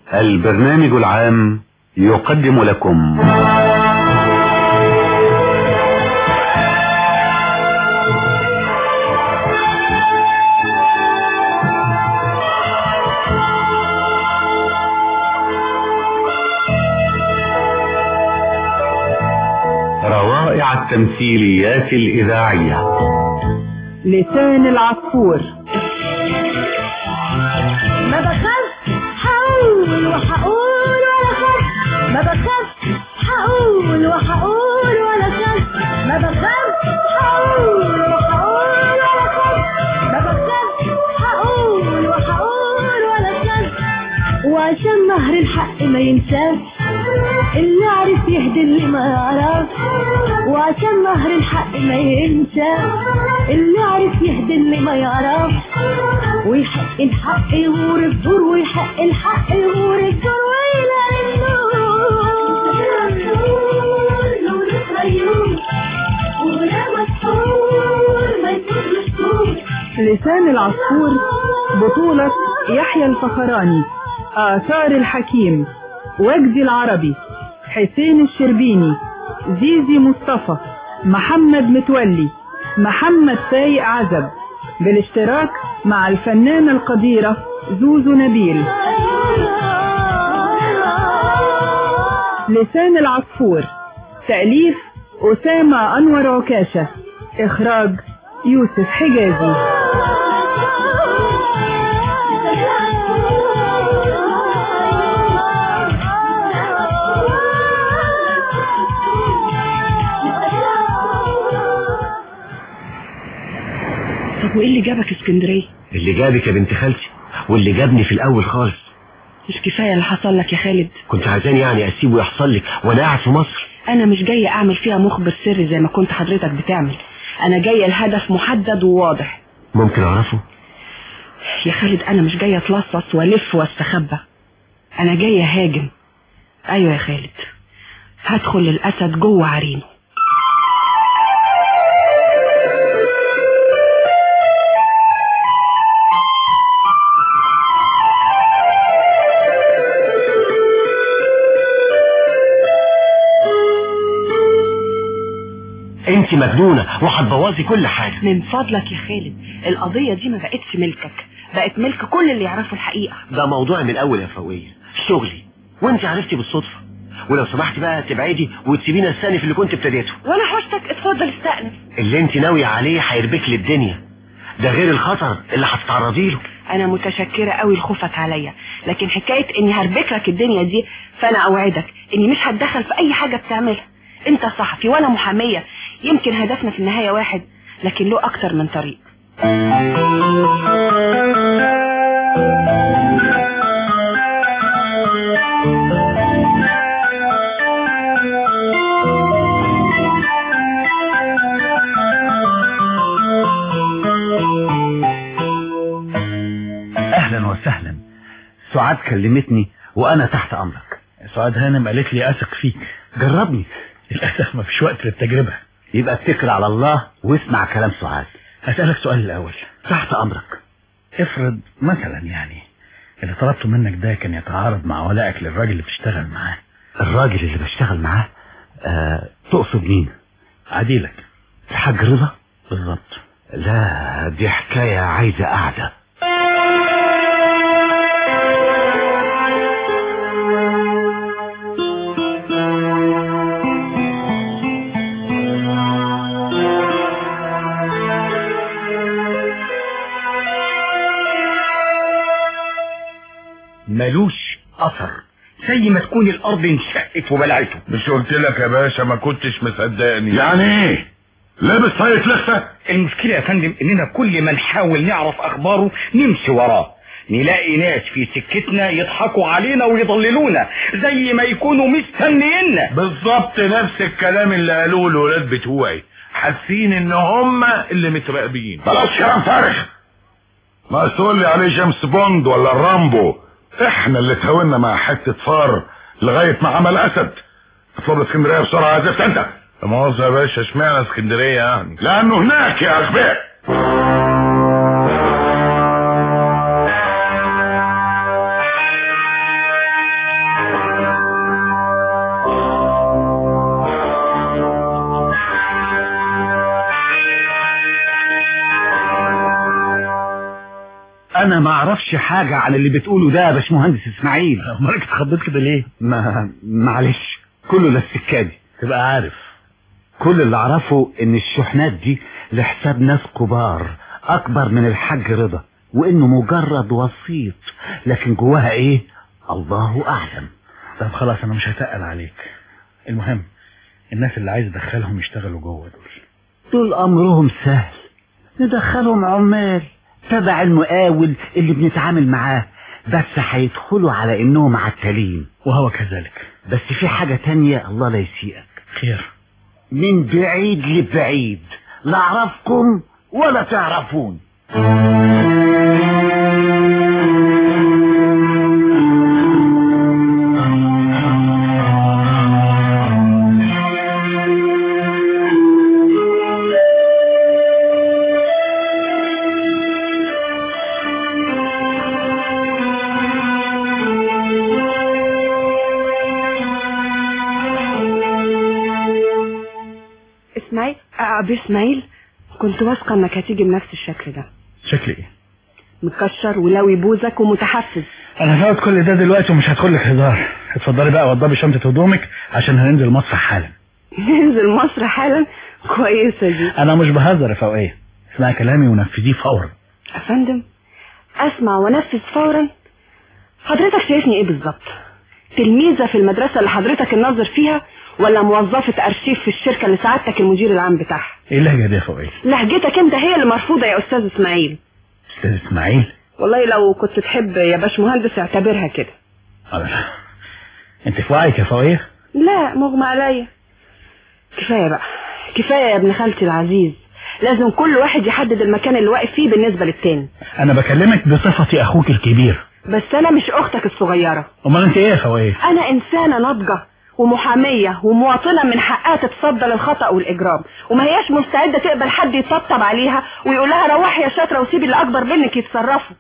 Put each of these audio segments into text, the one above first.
البرنامج العام يقدم لكم روائع التمثيليات الإذاعية لسان العصفور ما بخاف هقول وهقول ولا خاف ما بخاف هقول وهقول ولا خاف ما بخاف هقول وهقول ولا خاف ما بخاف هقول وهقول ولا خاف وعشان نهر الحق ما ينساش اللي عارف يهدي اللي ما يعرف وعشان نهر الحق ما ينسى اللي عارف يهدي اللي ما يعرف ويحق الحق يغور الدور ويحق الحق يغور الدور ويلاقي النور لسان العصفور بطولة يحيى الفخراني آثار الحكيم وجدي العربي حسين الشربيني زيزي مصطفى محمد متولي محمد فايق عزب بالاشتراك مع الفنانة القديرة زوزو نبيل لسان العصفور تأليف أسامة أنور عكاشة إخراج يوسف حجازي طب وايه اللي جابك اسكندريه اللي جابك يا بنت خالتي واللي جابني في الاول خالص مش كفايه اللي حصل لك يا خالد كنت عايزاني يعني اسيبه يحصل لك وانا قاعد في مصر انا مش جايه اعمل فيها مخبر سري زي ما كنت حضرتك بتعمل انا جايه الهدف محدد وواضح ممكن اعرفه يا خالد انا مش جايه اتلصص والف واستخبى انا جايه هاجم ايوه يا خالد هدخل الاسد جوه عرينه انت مجنونه وهتبوظي كل حاجه من فضلك يا خالد القضيه دي ما بقتش ملكك بقت ملك كل اللي يعرفوا الحقيقه ده موضوع من الاول يا فوقيه شغلي وانت عرفتي بالصدفه ولو سمحتي بقى تبعدي وتسيبينا السنف اللي كنت ابتديته وانا حوشتك اتفضل استأنف اللي انت ناويه عليه هيربك لي الدنيا ده غير الخطر اللي هتتعرضي له انا متشكره قوي لخوفك عليا لكن حكايه اني هربك لك الدنيا دي فانا اوعدك اني مش هتدخل في اي حاجه بتعملها انت صحفي وانا محاميه يمكن هدفنا في النهايه واحد لكن له اكتر من طريق اهلا وسهلا سعاد كلمتني وانا تحت امرك سعاد هانم قالت لي اثق فيك جربني للاسف ما فيش وقت للتجربه يبقى اتكل على الله واسمع كلام سعاد هسألك سؤال الاول تحت امرك افرض مثلا يعني اللي طلبته منك ده كان يتعارض مع ولائك للراجل اللي بتشتغل معاه الراجل اللي بشتغل معاه آه تقصد مين عديلك الحاج رضا بالظبط لا دي حكاية عايزة قعدة ملوش اثر زي ما تكون الارض انشقت وبلعته مش قلت لك يا باشا ما كنتش مصدقني يعني ايه لابس طايق لسه المشكلة يا فندم اننا كل ما نحاول نعرف اخباره نمشي وراه نلاقي ناس في سكتنا يضحكوا علينا ويضللونا زي ما يكونوا مستنينا بالظبط نفس الكلام اللي قالوه الولاد بتوعي حاسين ان هم اللي متراقبين بلاش كلام فارغ ما تقول لي عليه جيمس بوند ولا الرامبو احنا اللي تهاونا مع حتة فار لغاية ما عمل اسد اطلب اسكندرية بسرعة يا زفت انت مؤاخذة يا باشا اشمعنى اسكندرية يعني لانه هناك يا اغبياء انا ما اعرفش حاجة عن اللي بتقوله ده يا باشمهندس اسماعيل امالك اتخضيت كده ليه ما معلش كله للسكة دي تبقى عارف كل اللي اعرفه ان الشحنات دي لحساب ناس كبار اكبر من الحاج رضا وانه مجرد وسيط لكن جواها ايه الله اعلم طب خلاص انا مش هتقل عليك المهم الناس اللي عايز ادخلهم يشتغلوا جوه دول دول امرهم سهل ندخلهم عمال تبع المقاول اللي بنتعامل معاه بس هيدخلوا على انهم عتالين وهو كذلك بس في حاجة تانية الله لا يسيئك خير من بعيد لبعيد لا اعرفكم ولا تعرفون اسماعيل آه، ابو اسماعيل كنت واثقه انك هتيجي بنفس الشكل ده شكلي ايه متكشر ولوي بوزك ومتحفز انا هقعد كل ده دلوقتي ومش هدخل لك هزار اتفضلي بقى وضبي شنطه هدومك عشان هننزل المسرح حالا ننزل مصر حالا كويسه دي انا مش بهزر يا فوقيه اسمعي كلامي ونفذيه فورا افندم اسمع وانفذ فورا حضرتك شايفني ايه بالظبط تلميذه في المدرسه اللي حضرتك الناظر فيها ولا موظفه ارشيف في الشركه اللي سعادتك المدير العام بتاعها ايه اللهجه دي يا فوقيه لهجتك انت هي اللي مرفوضه يا استاذ اسماعيل استاذ اسماعيل والله لو كنت تحب يا باش مهندس اعتبرها كده أبدا. انت في وعيك يا فوقيه لا مغمى عليا كفايه بقى كفايه يا ابن خالتي العزيز لازم كل واحد يحدد المكان اللي واقف فيه بالنسبه للتاني انا بكلمك بصفتي اخوك الكبير بس انا مش اختك الصغيره امال انت ايه يا فوقيه انا انسانه ناضجه ومحامية ومواطنة من حقها تتصدى للخطأ والإجرام وما هياش مستعدة تقبل حد يطبطب عليها ويقول لها روحي يا شاطرة وسيبي اللي أكبر منك يتصرفوا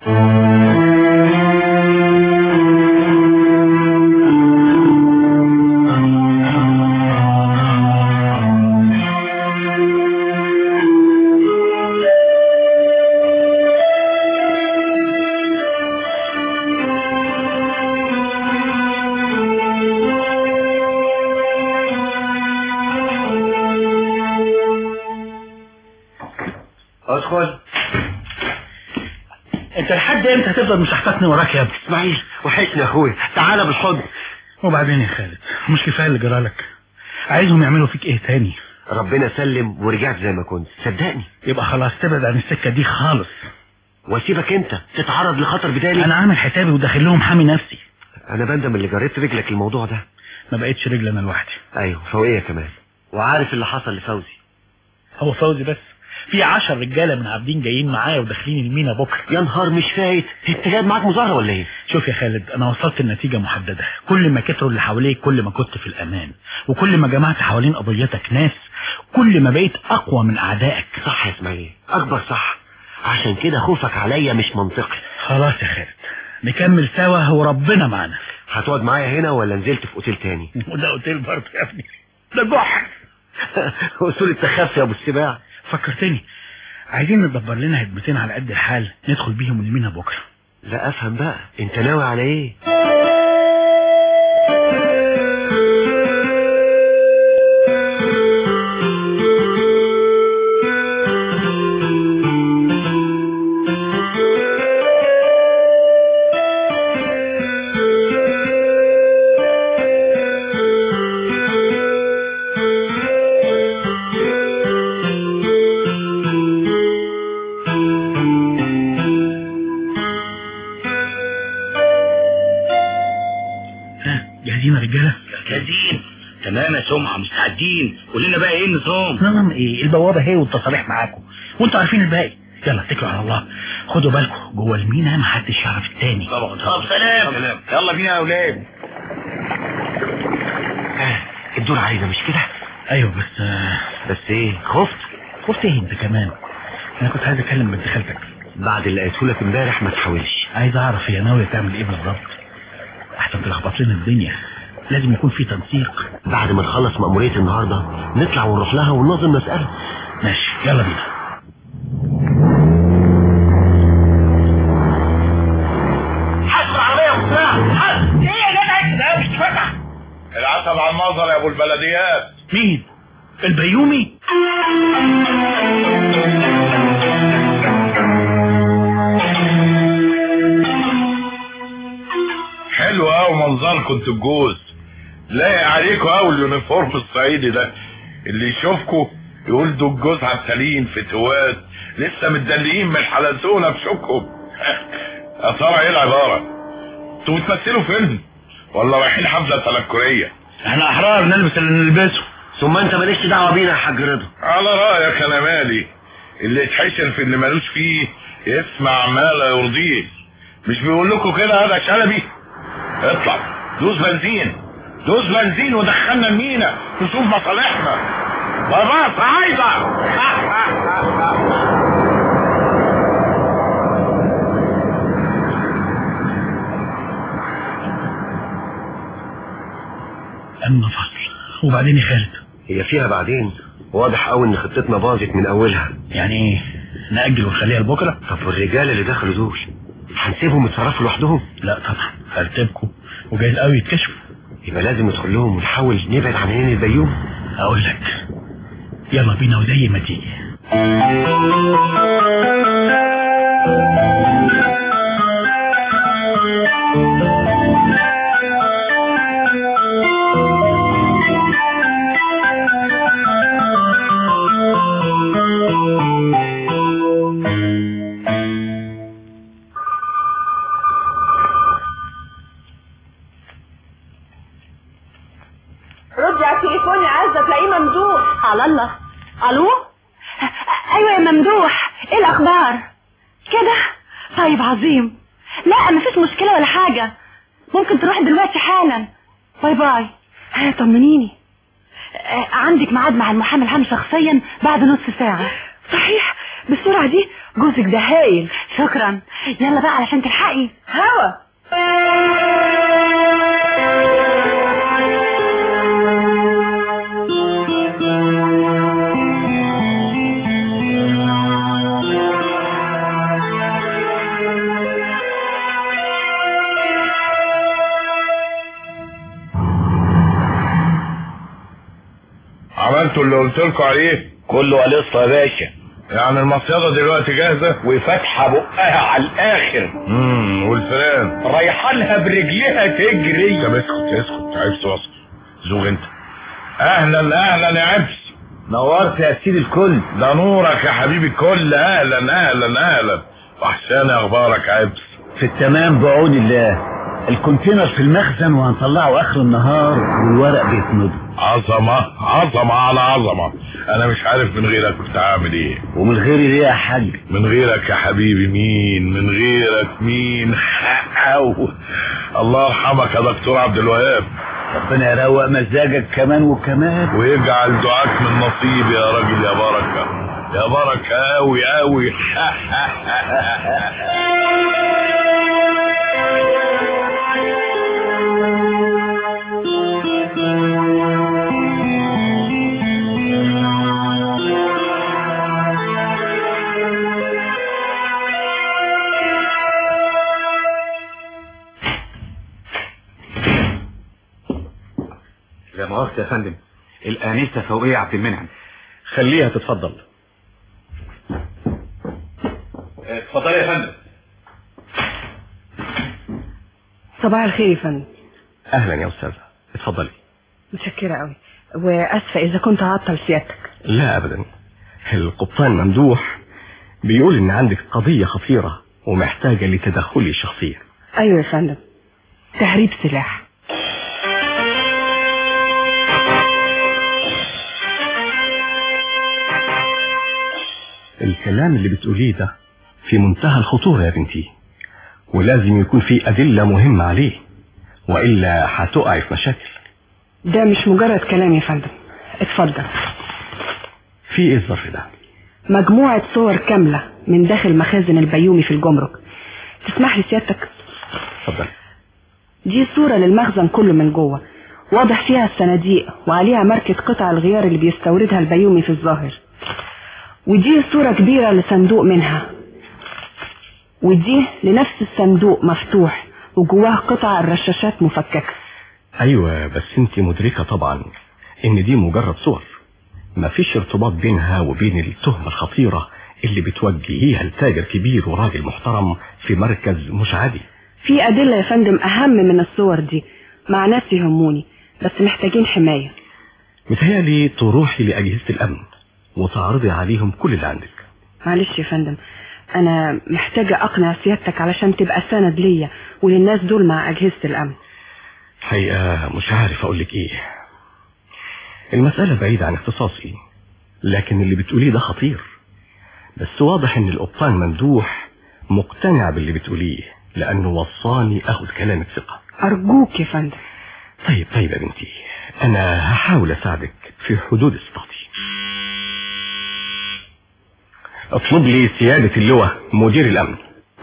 ادخل انت لحد امتى هتفضل مشحططني وراك يا ابني اسماعيل وحشني يا اخويا تعالى بالحضن وبعدين يا خالد مش كفايه اللي جرالك عايزهم يعملوا فيك ايه تاني ربنا سلم ورجعت زي ما كنت صدقني يبقى خلاص تبعد عن السكه دي خالص واسيبك انت تتعرض لخطر بدالي انا عامل حسابي وداخل لهم حامي نفسي انا بندم اللي جريت رجلك الموضوع ده ما بقتش رجل انا لوحدي ايوه فوقيه كمان وعارف اللي حصل لفوزي هو فوزي بس في عشر رجاله من عابدين جايين معايا وداخلين المينا بكره يا نهار مش فايت انت جايب معاك مظاهره ولا ايه شوف يا خالد انا وصلت لنتيجه محدده كل ما كتروا اللي حواليك كل ما كنت في الامان وكل ما جمعت حوالين قضيتك ناس كل ما بقيت اقوى من اعدائك صح يا اسماعيل اكبر صح عشان كده خوفك عليا مش منطقي خلاص يا خالد نكمل سوا وربنا معانا هتقعد معايا هنا ولا نزلت في اوتيل تاني وده اوتيل برضه يا ابني ده جحر اصول التخفي يا ابو السباع فكرتني عايزين ندبر لنا هدمتين على قد الحال ندخل بيهم المينا بكره لا افهم بقى انت ناوي على ايه ها جاهزين يا رجاله جاهزين تمام يا سمعة مستعدين قول لنا بقى ايه النظام نظام ايه البوابه هي والتصاريح معاكم وانتوا عارفين الباقي يلا اتكلوا على الله خدوا بالكم جوه المينا محدش يعرف التاني طبعا طب سلام يلا بينا يا اولاد آه، الدور علينا مش كده ايوه بس آه، بس ايه خفت خفت ايه انت كمان انا كنت عايز اكلم بنت خالتك بعد اللي قلته لك امبارح ما تحاولش عايز اعرف هي ناويه تعمل ايه بالظبط احسن تلخبط لنا الدنيا لازم يكون في تنسيق بعد ما نخلص مأمورية النهاردة نطلع ونروح لها وننظم مسألة ماشي يلا بينا العتب على النظر يا ابو البلديات مين البيومي حلو قوي منظركم انتوا الجوز لايق عليكم قوي اليونيفورم الصعيدي ده اللي يشوفكم يقول دول الجوز عسلين في توات لسه متدليين من الحلزونه بشوكهم يا ترى ايه العباره انتوا بتمثلوا فيلم ولا رايحين حفله تنكريه احنا احرار نلبس اللي نلبسه ثم انت مالكش دعوه بينا يا حاج رضا على رايك انا مالي اللي يتحشر في اللي مالوش فيه يسمع ما لا يرضيه مش بيقول لكم كده هذا شلبي اطلع دوس بنزين دوس بنزين ودخلنا المينا نشوف مصالحنا بابا عايزه اما فصل وبعدين يا خالد هي فيها بعدين واضح قوي ان خطتنا باظت من اولها يعني ايه نأجل ونخليها لبكره طب والرجال اللي دخلوا دول هنسيبهم يتصرفوا لوحدهم لا طبعا هرتبكوا وجايز قوي يتكشفوا يبقى لازم ندخل لهم ونحاول نبعد عن عين البيوم اقول لك يلا بينا وزي ما تيجي ردي على التليفون يا عزة تلاقيه ممدوح على الله الو ايوه يا ممدوح ايه الاخبار كده طيب عظيم لا مفيش مشكله ولا حاجه ممكن تروح دلوقتي حالا باي باي ها طمنيني آه، عندك ميعاد مع المحامي العام شخصيا بعد نص ساعه صحيح بالسرعة دي جوزك ده هايل شكرا يلا بقى علشان تلحقي هوا عملتوا اللي قلت لكم عليه كله قلصة يا باشا يعني المصيدة دلوقتي جاهزة وفاتحة بقها على الآخر امم والفيران رايحة لها برجليها تجري طب اسكت اسكت عبس وصل زوغ انت اهلا اهلا يا عبس نورت يا سيدي الكل ده نورك يا حبيبي الكل اهلا اهلا اهلا وحشاني اخبارك يا عبس في التمام بعون الله الكونتينر في المخزن وهنطلعه اخر النهار والورق بيتمضي عظمة عظمة على عظمة انا مش عارف من غيرك كنت عامل ايه ومن غيري ليه يا حاج من غيرك يا حبيبي مين من غيرك مين أو. الله يرحمك يا دكتور عبد الوهاب ربنا يروق مزاجك كمان وكمان ويجعل دعاك من نصيبي يا راجل يا بركة يا بركة أوي أوي لا مؤاخذة يا فندم الآنسة فوقية عبد المنعم خليها تتفضل اتفضلي يا فندم صباح الخير يا فندم اهلا يا استاذ اتفضلي متشكرة قوي واسفة اذا كنت عطل سيادتك لا ابدا القبطان ممدوح بيقول ان عندك قضية خطيرة ومحتاجة لتدخلي الشخصية ايوه يا فندم تهريب سلاح الكلام اللي بتقوليه ده في منتهى الخطورة يا بنتي ولازم يكون في أدلة مهمة عليه وإلا هتقعي في مشاكل ده مش مجرد كلام يا فندم اتفضل في ايه الظرف ده مجموعة صور كاملة من داخل مخازن البيومي في الجمرك تسمح لي سيادتك اتفضل دي صورة للمخزن كله من جوه واضح فيها الصناديق وعليها ماركة قطع الغيار اللي بيستوردها البيومي في الظاهر ودي صورة كبيرة لصندوق منها ودي لنفس الصندوق مفتوح وجواه قطع الرشاشات مفككة ايوه بس انت مدركة طبعا ان دي مجرد صور مفيش ارتباط بينها وبين التهمة الخطيرة اللي بتوجهيها لتاجر كبير وراجل محترم في مركز مش عادي في أدلة يا فندم أهم من الصور دي مع ناس يهموني بس محتاجين حماية متهيألي تروحي لأجهزة الأمن وتعرضي عليهم كل اللي عندك معلش يا فندم أنا محتاجة أقنع سيادتك علشان تبقى سند ليا وللناس دول مع أجهزة الأمن حقيقة مش عارف أقولك إيه المسألة بعيدة عن اختصاصي لكن اللي بتقوليه ده خطير بس واضح إن القبطان ممدوح مقتنع باللي بتقوليه لأنه وصاني أخذ كلامك ثقة أرجوك يا فندم طيب طيب يا بنتي أنا هحاول أساعدك في حدود استطاعتي اطلب لي سيادة اللواء مدير الأمن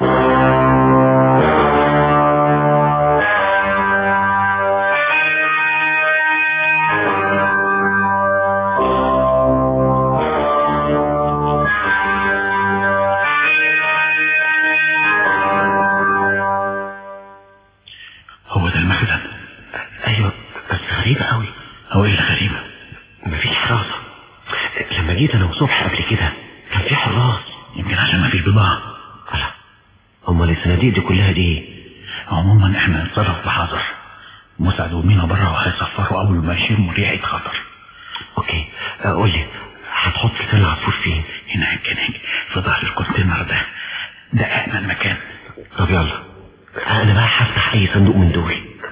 هو ده المخزن ايوه بس غريبة قوي هو ايه الغريبة مفيش حراسة لما جيت انا وصبح قبل كده كان في حراس يمكن عشان مفيش بضاعة الله امال الصناديق دي كلها دي ايه عموما احنا نتصرف بحذر مسعد ومينا بره وهيصفروا اول ما يشموا ريحة خطر اوكي قول لي هتحط لسان العصفور فين هناك هناك في ظهر الكونتينر ده ده أأمن مكان طب يلا انا بقى هفتح اي صندوق من دول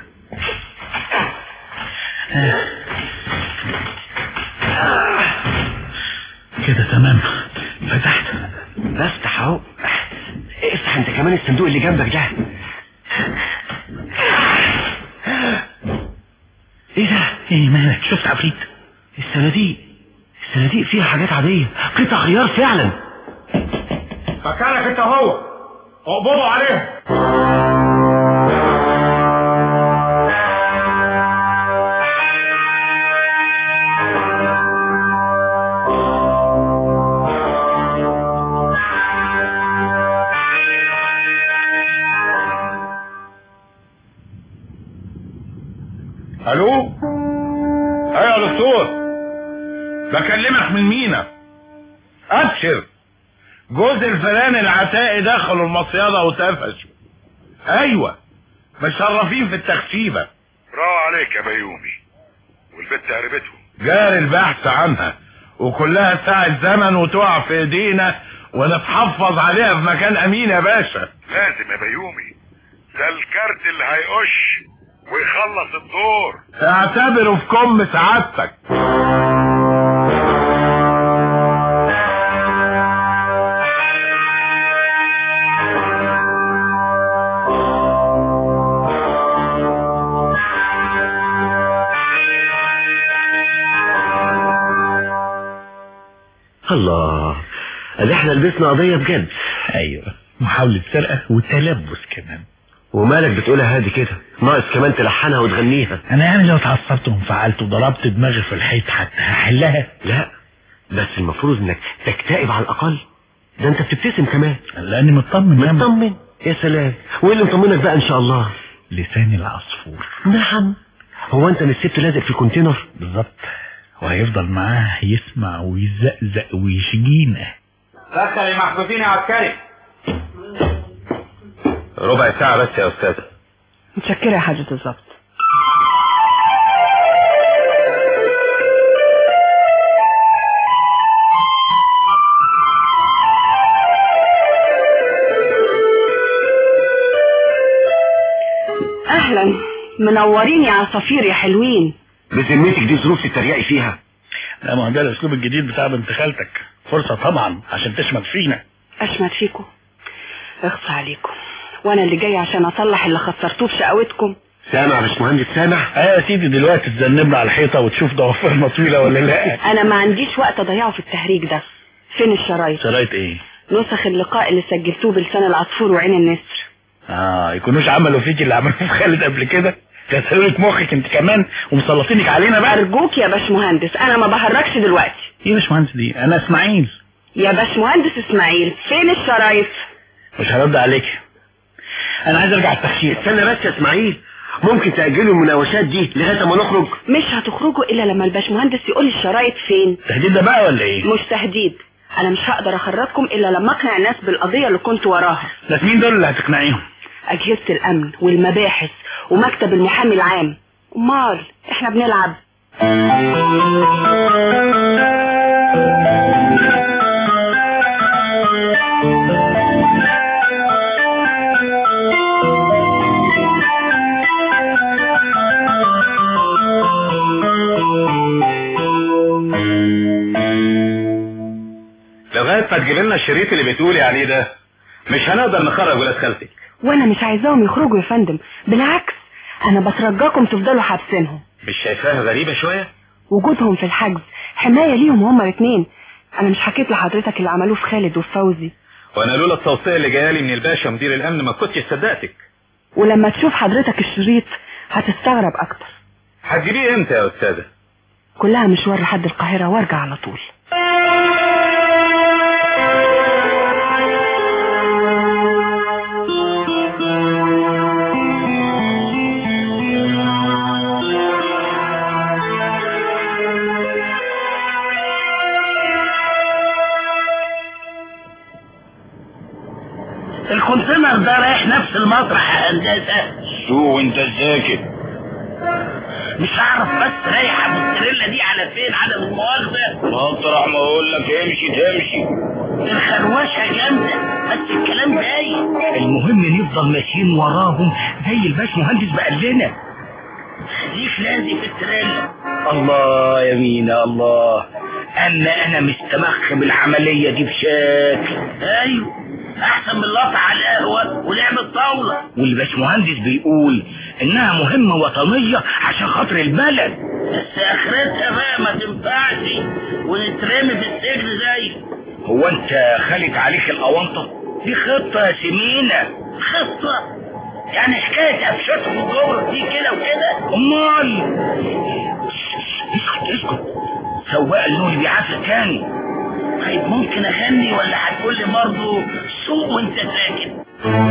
كده تمام فتحت بفتح اهو افتح انت كمان الصندوق اللي جنبك ده ايه ده ايه مالك شفت عفريت الصناديق الصناديق فيها حاجات عادية قطع غيار فعلا مكانك انت هو اقبضوا عليهم الو ايوه يا دكتور بكلمك من مينا ابشر جوز الفلان العتائي دخلوا المصيادة وتفشوا ايوه مشرفين في التخشيبة برافو عليك يا بيومي والبت قربتهم جاري البحث عنها وكلها ساعة زمن وتقع في ايدينا ونتحفظ عليها في مكان امين يا باشا لازم يا بيومي ده الكارت اللي هيقش ويخلص الدور اعتبره في كم سعادتك الله اللي احنا لبسنا قضية بجد ايوه محاولة سرقة وتلبس كمان ومالك بتقولها هادي كده ناقص كمان تلحنها وتغنيها انا يعني لو اتعصبت وانفعلت وضربت دماغي في الحيط حتى هحلها لا بس المفروض انك تكتئب على الاقل ده انت بتبتسم كمان لاني مطمن يا مطمن يا سلام وايه اللي مطمنك بقى ان شاء الله لسان العصفور نعم هو انت مش سبته لازق في الكونتينر بالظبط وهيفضل معاه يسمع ويزقزق ويشجينا دخل المحبوسين يا عسكري ربع ساعة بس يا استاذ متشكرة يا حاجة الظبط اهلا منورين يا عصافير يا حلوين بذمتك دي ظروف تتريقي فيها لا ما هو ده الاسلوب الجديد بتاع بنت خالتك فرصة طبعا عشان تشمت فينا اشمت فيكم اخصى عليكم وانا اللي جاي عشان اصلح اللي خسرتوه في شقاوتكم سامع يا باشمهندس سامع اه يا سيدي دلوقتي تذنبنا على الحيطة وتشوف ضوافرنا طويلة ولا لا انا ما عنديش وقت اضيعه في التهريج ده فين الشرايط شرايط ايه نسخ اللقاء اللي سجلتوه بلسان العصفور وعين النسر اه يكونوش عملوا فيك اللي عملوه في خالد قبل كده كسرت مخك انت كمان ومسلطينك علينا بقى ارجوك يا باشمهندس انا ما بهرجش دلوقتي ايه يا باشمهندس دي انا اسماعيل يا باشمهندس اسماعيل فين الشرايط مش هرد عليك انا عايز ارجع التخشير استنى بس يا اسماعيل ممكن تأجلوا المناوشات دي لغاية ما نخرج مش هتخرجوا الا لما الباشمهندس يقول الشرايط فين تهديد ده بقى ولا ايه مش تهديد انا مش هقدر اخرجكم الا لما اقنع الناس بالقضية اللي كنت وراها بس مين دول اللي هتقنعيهم اجهزة الامن والمباحث ومكتب المحامي العام امال احنا بنلعب لغايه ما تجيب لنا الشريط اللي بتقولي عليه ده مش هنقدر نخرج ولاد خالتك وانا مش عايزاهم يخرجوا يا فندم بالعكس انا بترجاكم تفضلوا حابسينهم مش شايفاها غريبه شويه وجودهم في الحجز حماية ليهم هما الاثنين انا مش حكيت لحضرتك اللي عملوه في خالد وفي فوزي وانا لولا التوصيه اللي جايه لي من الباشا مدير الامن ما كنتش صدقتك ولما تشوف حضرتك الشريط هتستغرب اكتر هتجيبيه امتى يا استاذه كلها مشوار لحد القاهرة وارجع على طول الكونتينر ده رايح نفس المطرح يا هندسه شو وانت ساكت مش هعرف بس رايحه بالتريلا دي على فين عدم المؤاخذه مطرح ما اقول لك امشي تمشي الخروشه جامده بس الكلام باين المهم نفضل ماشيين وراهم زي الباش مهندس بقال لنا خليك لازم في التريلا الله يا مينا الله انا انا مستمخ بالعمليه دي بشكل ايوه احسن من اللطع على القهوه ولعب الطاوله والباشمهندس بيقول انها مهمه وطنيه عشان خاطر البلد بس اخرتها بقى ما تنفعش ونترمي في السجن زي هو انت خالد عليك الاونطه دي خطه يا سمينه خطه يعني حكايه قفشتهم الجبر دي كده وكده امال اسكت اسكت سواق النور بيعافى تاني طيب ممكن اغني ولا هتقول لي برضه سوق وانت ساكت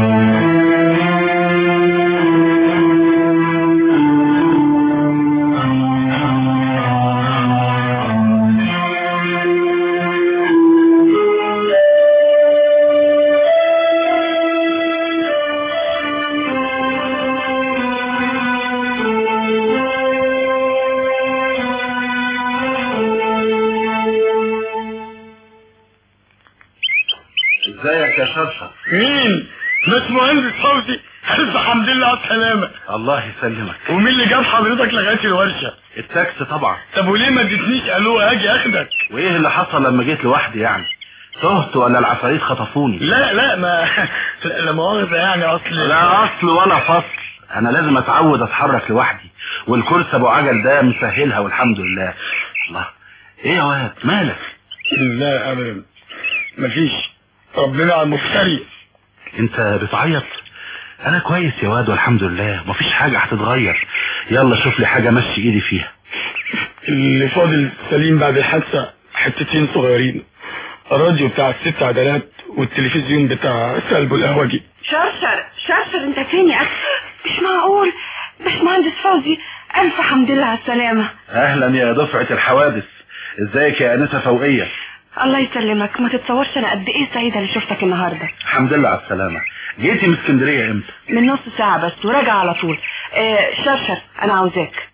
ازيك يا شرشر مين بس مهندس فوزي الف حمد لله على السلامه الله يسلمك ومين اللي جاب حضرتك لغايه الورشه التاكسي طبعا طب وليه ما اديتنيش الو اجي اخدك وايه اللي حصل لما جيت لوحدي يعني تهت ولا العفاريت خطفوني لا لا ما لا لا مؤاخذه يعني اصل لا اصل ولا فصل انا لازم اتعود اتحرك لوحدي والكرسي ابو عجل ده مسهلها والحمد لله الله ايه يا واد مالك لا ابدا مفيش ربنا على المفتري انت بتعيط انا كويس يا واد والحمد لله مفيش حاجة هتتغير يلا شوف لي حاجة مشي ايدي فيها اللي فاضل سليم بعد الحادثه حتتين صغيرين الراديو بتاع الست عدلات والتلفزيون بتاع سلب القهوجي شرشر شرشر انت فين يا اخي مش معقول باشمهندس فوزي الف حمد لله على السلامة اهلا يا دفعة الحوادث ازيك يا انسة فوقية الله يسلمك ما تتصورش انا قد ايه سعيدة اللي شفتك النهاردة الحمد لله على السلامة جيتي من اسكندرية امتى من نص ساعة بس وراجع على طول آه شرشر انا عاوزاك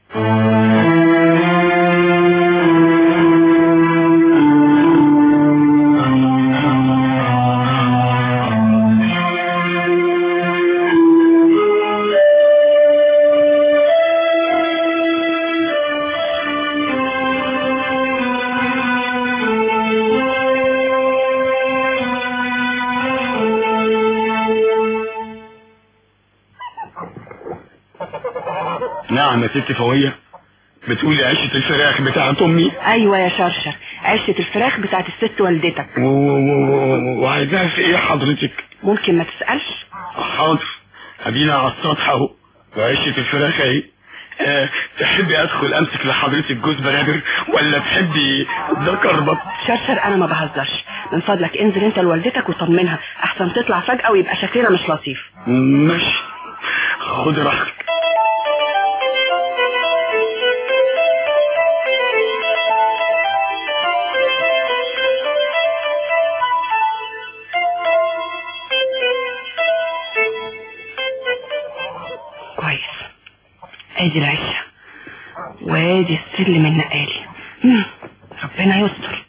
نعم يا ست فوية بتقولي عيشة الفراخ بتاعت امي ايوه يا شرشر عشة الفراخ بتاعت الست والدتك و- و- و- وعايزاها في ايه حضرتك ممكن ما تسألش حاضر ادينا على السطح اهو وعيشة الفراخ اهي آه، تحبي ادخل امسك لحضرتك جوز برابر ولا تحبي ده كربط شرشر انا ما بهزرش من فضلك انزل انت لوالدتك وطمنها احسن تطلع فجأة ويبقى شكلنا مش لطيف ماشي خد راحتك ادي العشة وادي السلم النقالي مم، ربنا يستر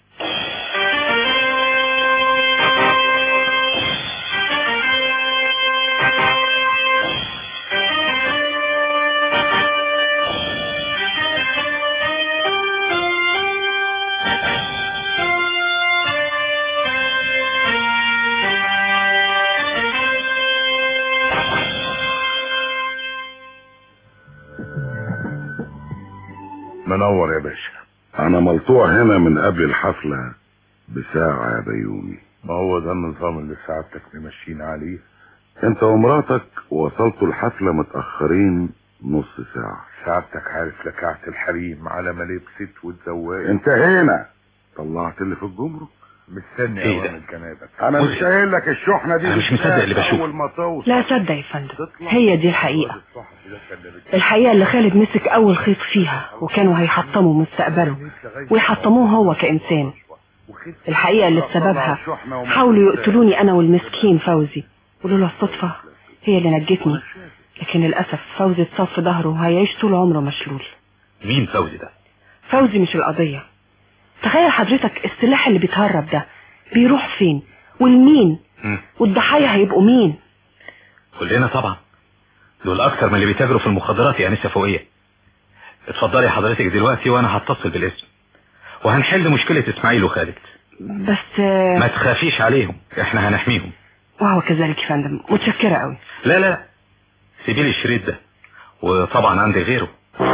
منور يا باشا انا ملطوع هنا من قبل الحفلة بساعة يا بيومي ما هو ده النظام اللي سعادتك ممشيين عليه انت ومراتك وصلتوا الحفلة متأخرين نص ساعة سعادتك عارف لكعة الحريم على ما لبست واتزوجت انتهينا طلعت اللي في الجمرك مستني إيه ده؟ اوامر جنابك انا مش قايل لك الشحنة دي أنا مش مصدق اللي بتتاخد بشوفه. اول ما توصل لا صدق يا فندم هي دي الحقيقة الحقيقة اللي خالد مسك أول خيط فيها وكانوا هيحطموا مستقبله ويحطموه هو كإنسان الحقيقة اللي بسببها حاولوا يقتلوني أنا والمسكين فوزي ولولا الصدفة هي اللي نجتني لكن للأسف فوزي اتصاب في ظهره وهيعيش طول عمره مشلول مين فوزي ده فوزي مش القضية تخيل حضرتك السلاح اللي بيتهرب ده بيروح فين والمين مم. والضحايا هيبقوا مين كلنا طبعا دول اكتر من اللي بيتاجروا في المخدرات يا انسه فوقيه اتفضلي حضرتك دلوقتي وانا هتصل بالاسم وهنحل مشكلة اسماعيل وخالد بس ما تخافيش عليهم احنا هنحميهم وهو كذلك يا فندم متشكرة قوي لا لا سيبي لي الشريط ده وطبعا عندي غيره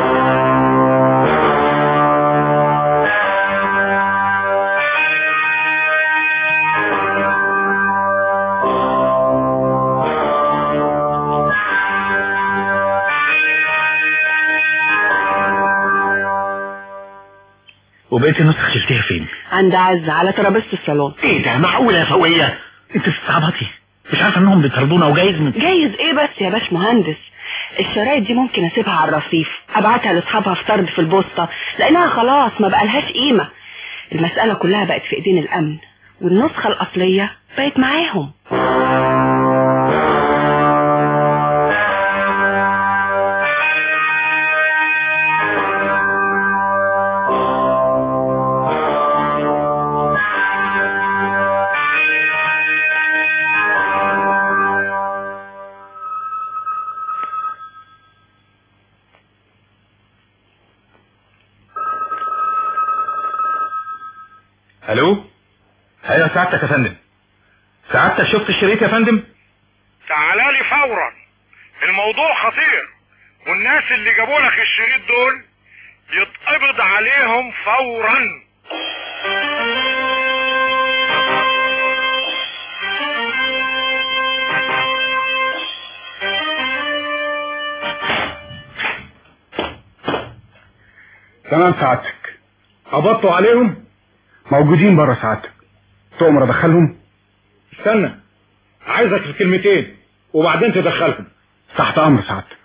وبقيت النسخة شلتيها فين؟ عند عزة على ترابيزة الصالون ايه ده معقولة يا فوقية؟ انت بتستعبطي مش عارفة انهم بيطردونا وجايز من جايز ايه بس يا باش مهندس الشرايط دي ممكن اسيبها على الرصيف ابعتها لاصحابها في طرد في البوسطة لانها خلاص ما بقالهاش قيمة المسألة كلها بقت في ايدين الامن والنسخة الاصلية بقت معاهم الو ايوه سعادتك يا فندم سعادتك شفت الشريط يا فندم تعالى لي فورا الموضوع خطير والناس اللي جابوا لك الشريط دول يتقبض عليهم فورا تمام سعادتك قبضتوا عليهم موجودين بره سعادتك تؤمر ادخلهم استنى عايزك في كلمتين وبعدين تدخلهم تحت امر سعادتك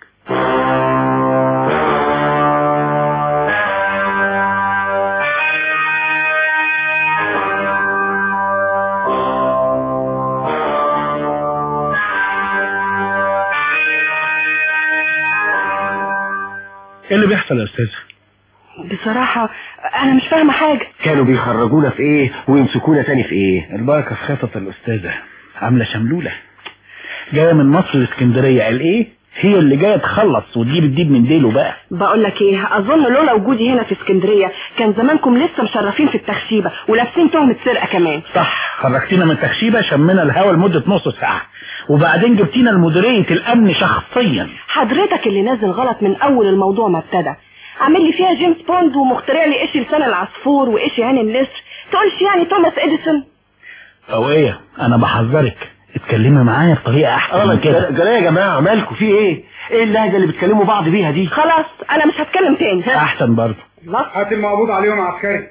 ايه اللي بيحصل يا استاذ بصراحة انا مش فاهمة حاجة كانوا بيخرجونا في ايه ويمسكونا تاني في ايه البركة في خطط الأستاذة عاملة شملولة جاية من مصر لاسكندرية قال إيه هي اللي جاية تخلص وتجيب الديب من ديله بقى بقول لك ايه اظن لولا وجودي هنا في اسكندرية كان زمانكم لسه مشرفين في التخشيبة ولابسين تهمة سرقة كمان صح خرجتينا من تخشيبة شمينا الهوا لمدة نص ساعة وبعدين جبتينا لمديرية الأمن شخصيا حضرتك اللي نازل غلط من اول الموضوع ما ابتدى عامل لي فيها جيمس بوند ومخترع لي ايش لسان العصفور وايش عين النسر تقولش يعني توماس اديسون أو إيه أنا بحذرك اتكلمي معايا بطريقة أحسن من كده جرى يا جماعة مالكوا في ايه ايه اللهجة اللي بتكلموا بعض بيها دي خلاص انا مش هتكلم تاني ها أحسن برضه هات المقبوض عليهم عسكري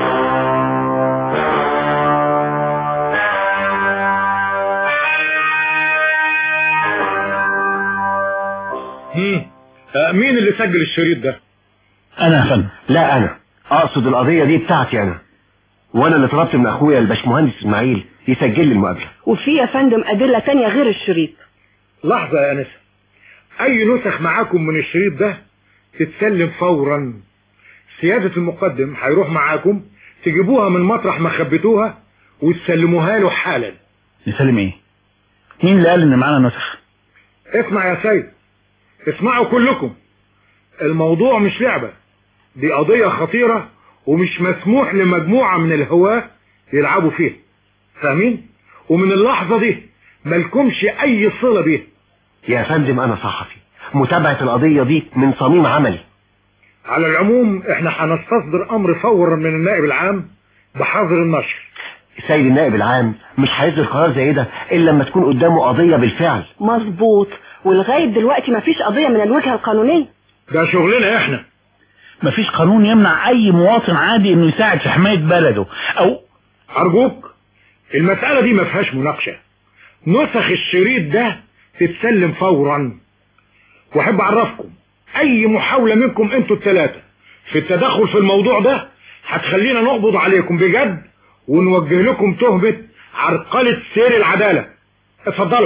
مين اللي سجل الشريط ده أنا يا فندم لا انا اقصد القضية دي بتاعتي انا وانا اللي طلبت من اخويا الباشمهندس اسماعيل يسجل لي المقابلة وفي يا فندم ادلة تانية غير الشريط لحظة يا أنسة أي نسخ معاكم من الشريط ده تتسلم فورا سيادة المقدم هيروح معاكم تجيبوها من مطرح ما خبيتوها وتسلموها له حالا نسلم ايه مين اللي قال ان معانا نسخ اسمع يا سيد اسمعوا كلكم الموضوع مش لعبة دي قضية خطيرة ومش مسموح لمجموعة من الهواة يلعبوا فيها فاهمين ومن اللحظة دي ملكمش اي صلة بيها يا فندم انا صحفي متابعة القضية دي من صميم عملي على العموم احنا هنستصدر امر فورا من النائب العام بحظر النشر سيد النائب العام مش هيصدر قرار زي ده الا لما تكون قدامه قضية بالفعل مظبوط ولغاية دلوقتي مفيش قضية من الوجهة القانونية ده شغلنا احنا مفيش قانون يمنع اي مواطن عادي انه يساعد في حماية بلده او ارجوك المسألة دي ما فيهاش مناقشة نسخ الشريط ده تتسلم فورا واحب اعرفكم اي محاولة منكم انتوا الثلاثة في التدخل في الموضوع ده هتخلينا نقبض عليكم بجد ونوجه لكم تهمة عرقلة سير العدالة اتفضلوا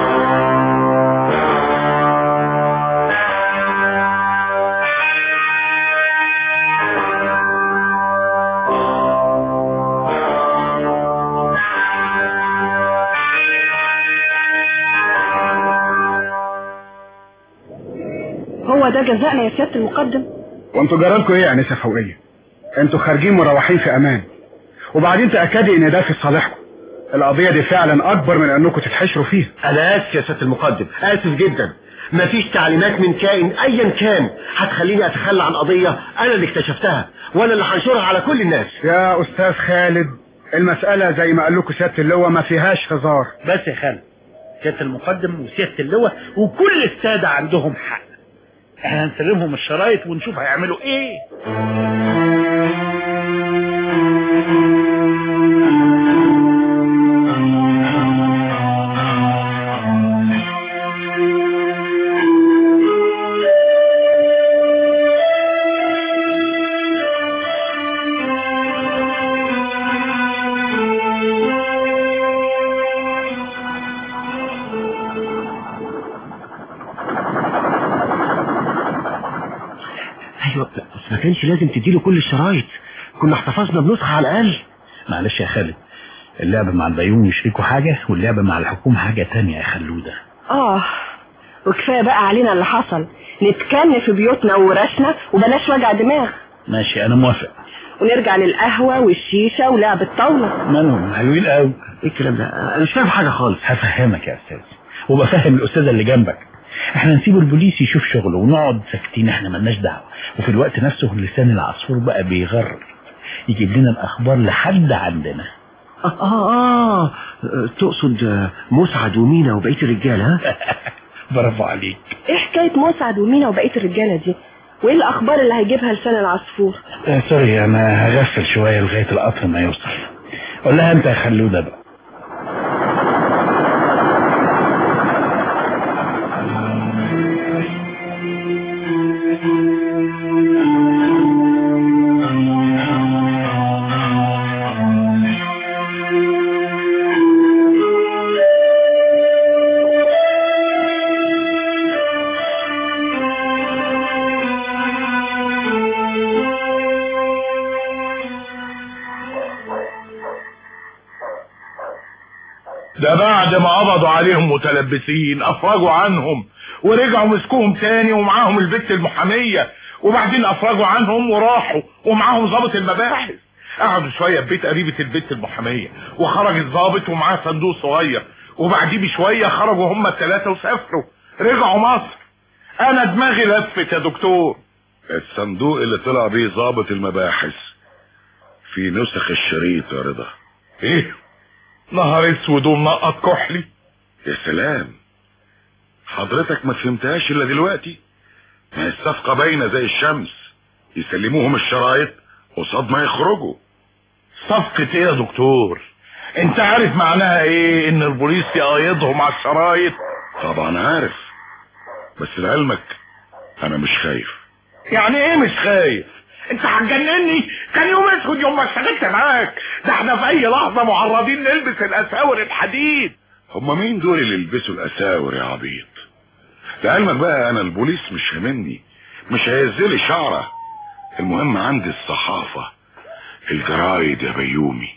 هو ده جزائنا يا سيادة المقدم وانتوا جرالكوا ايه يا انسه فوقيه انتوا خارجين مروحين في امان وبعدين تاكدي ان ده في صالحكم القضيه دي فعلا اكبر من انكم تتحشروا فيها انا اسف يا سيادة المقدم اسف جدا مفيش تعليمات من كائن ايا كان هتخليني اتخلى عن قضية انا اللي اكتشفتها وانا اللي هنشرها على كل الناس يا استاذ خالد المسألة زي ما قال لكم سيادة اللواء ما فيهاش هزار بس يا خالد سيادة المقدم وسيادة اللواء وكل السادة عندهم حق احنا هنسلمهم الشرايط ونشوف هيعملوا ايه ايوه بس ما كانش لازم تديله كل الشرايط كنا احتفظنا بنسخة على الاقل معلش يا خالد اللعبة مع البيوم يشركوا حاجة واللعبة مع الحكومة حاجة تانية يا خلودة اه وكفاية بقى علينا اللي حصل نتكن في بيوتنا وورشنا وبلاش وجع دماغ ماشي انا موافق ونرجع للقهوة والشيشة ولعب الطاولة مالهم حلوين قوي ايه الكلام ده انا مش فاهم حاجة خالص هفهمك يا استاذ وبفهم الاستاذة اللي جنبك احنا نسيب البوليس يشوف شغله ونقعد ساكتين احنا ملناش دعوة وفي الوقت نفسه لسان العصفور بقى بيغرر يجيب لنا الاخبار لحد عندنا آه, آه, آه تقصد آه، مسعد ومينا وبقية الرجال ها برافو عليك ايه حكاية مسعد ومينا وبقية الرجالة دي وايه الاخبار اللي هيجيبها لسان العصفور آه سوري انا هغفل شوية لغاية القطر ما يوصل قول لها انت يا خلودة بقى ده بعد ما قبضوا عليهم متلبسين افرجوا عنهم ورجعوا مسكوهم تاني ومعاهم البت المحامية وبعدين افرجوا عنهم وراحوا ومعاهم ضابط المباحث قعدوا شوية في بيت قريبة البت المحامية وخرج الضابط ومعاه صندوق صغير وبعديه بشوية خرجوا هم الثلاثة وسافروا رجعوا مصر انا دماغي لفت يا دكتور الصندوق اللي طلع بيه ضابط المباحث في نسخ الشريط يا رضا ايه نهار اسود ومنقط كحلي يا سلام حضرتك ما فهمتهاش الا دلوقتي ما هي الصفقة باينة زي الشمس يسلموهم الشرايط قصاد ما يخرجوا صفقة ايه يا دكتور انت عارف معناها ايه ان البوليس يقايضهم على الشرايط طبعا عارف بس لعلمك انا مش خايف يعني ايه مش خايف انت هتجنني كان يوم اسود يوم ما اشتغلت معاك ده احنا في اي لحظة معرضين نلبس الاساور الحديد هما مين دول اللي يلبسوا الاساور يا عبيط لعلمك بقى انا البوليس مش هاممني مش هيزلي شعره المهم عندي الصحافة الجرايد يا بيومي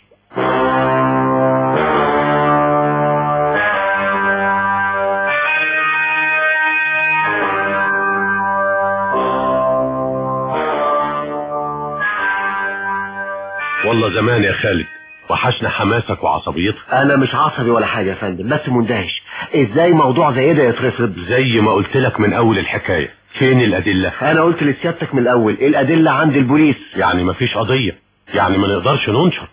والله زمان يا خالد وحشنا حماسك وعصبيتك انا مش عصبي ولا حاجة يا فندم بس مندهش ازاي موضوع زي ده يترفض زي ما قلت لك من اول الحكاية فين الادلة انا قلت لسيادتك من الاول الادلة عند البوليس يعني مفيش قضية يعني ما نقدرش ننشر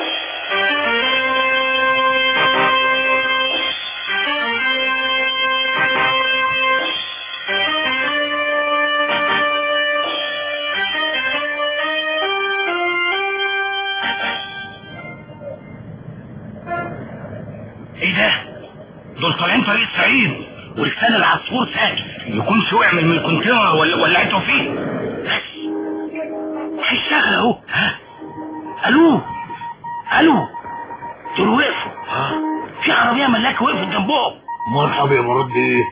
ايه ده دول طالعين طريق سعيد ولسان العصفور ساكت يكون وقع من الكونتينر ولا ولعته فيه بس هيشتغل اهو ها الو الو دول وقفوا في عربيه ملاك وقفت جنبهم مرحبا يا مربي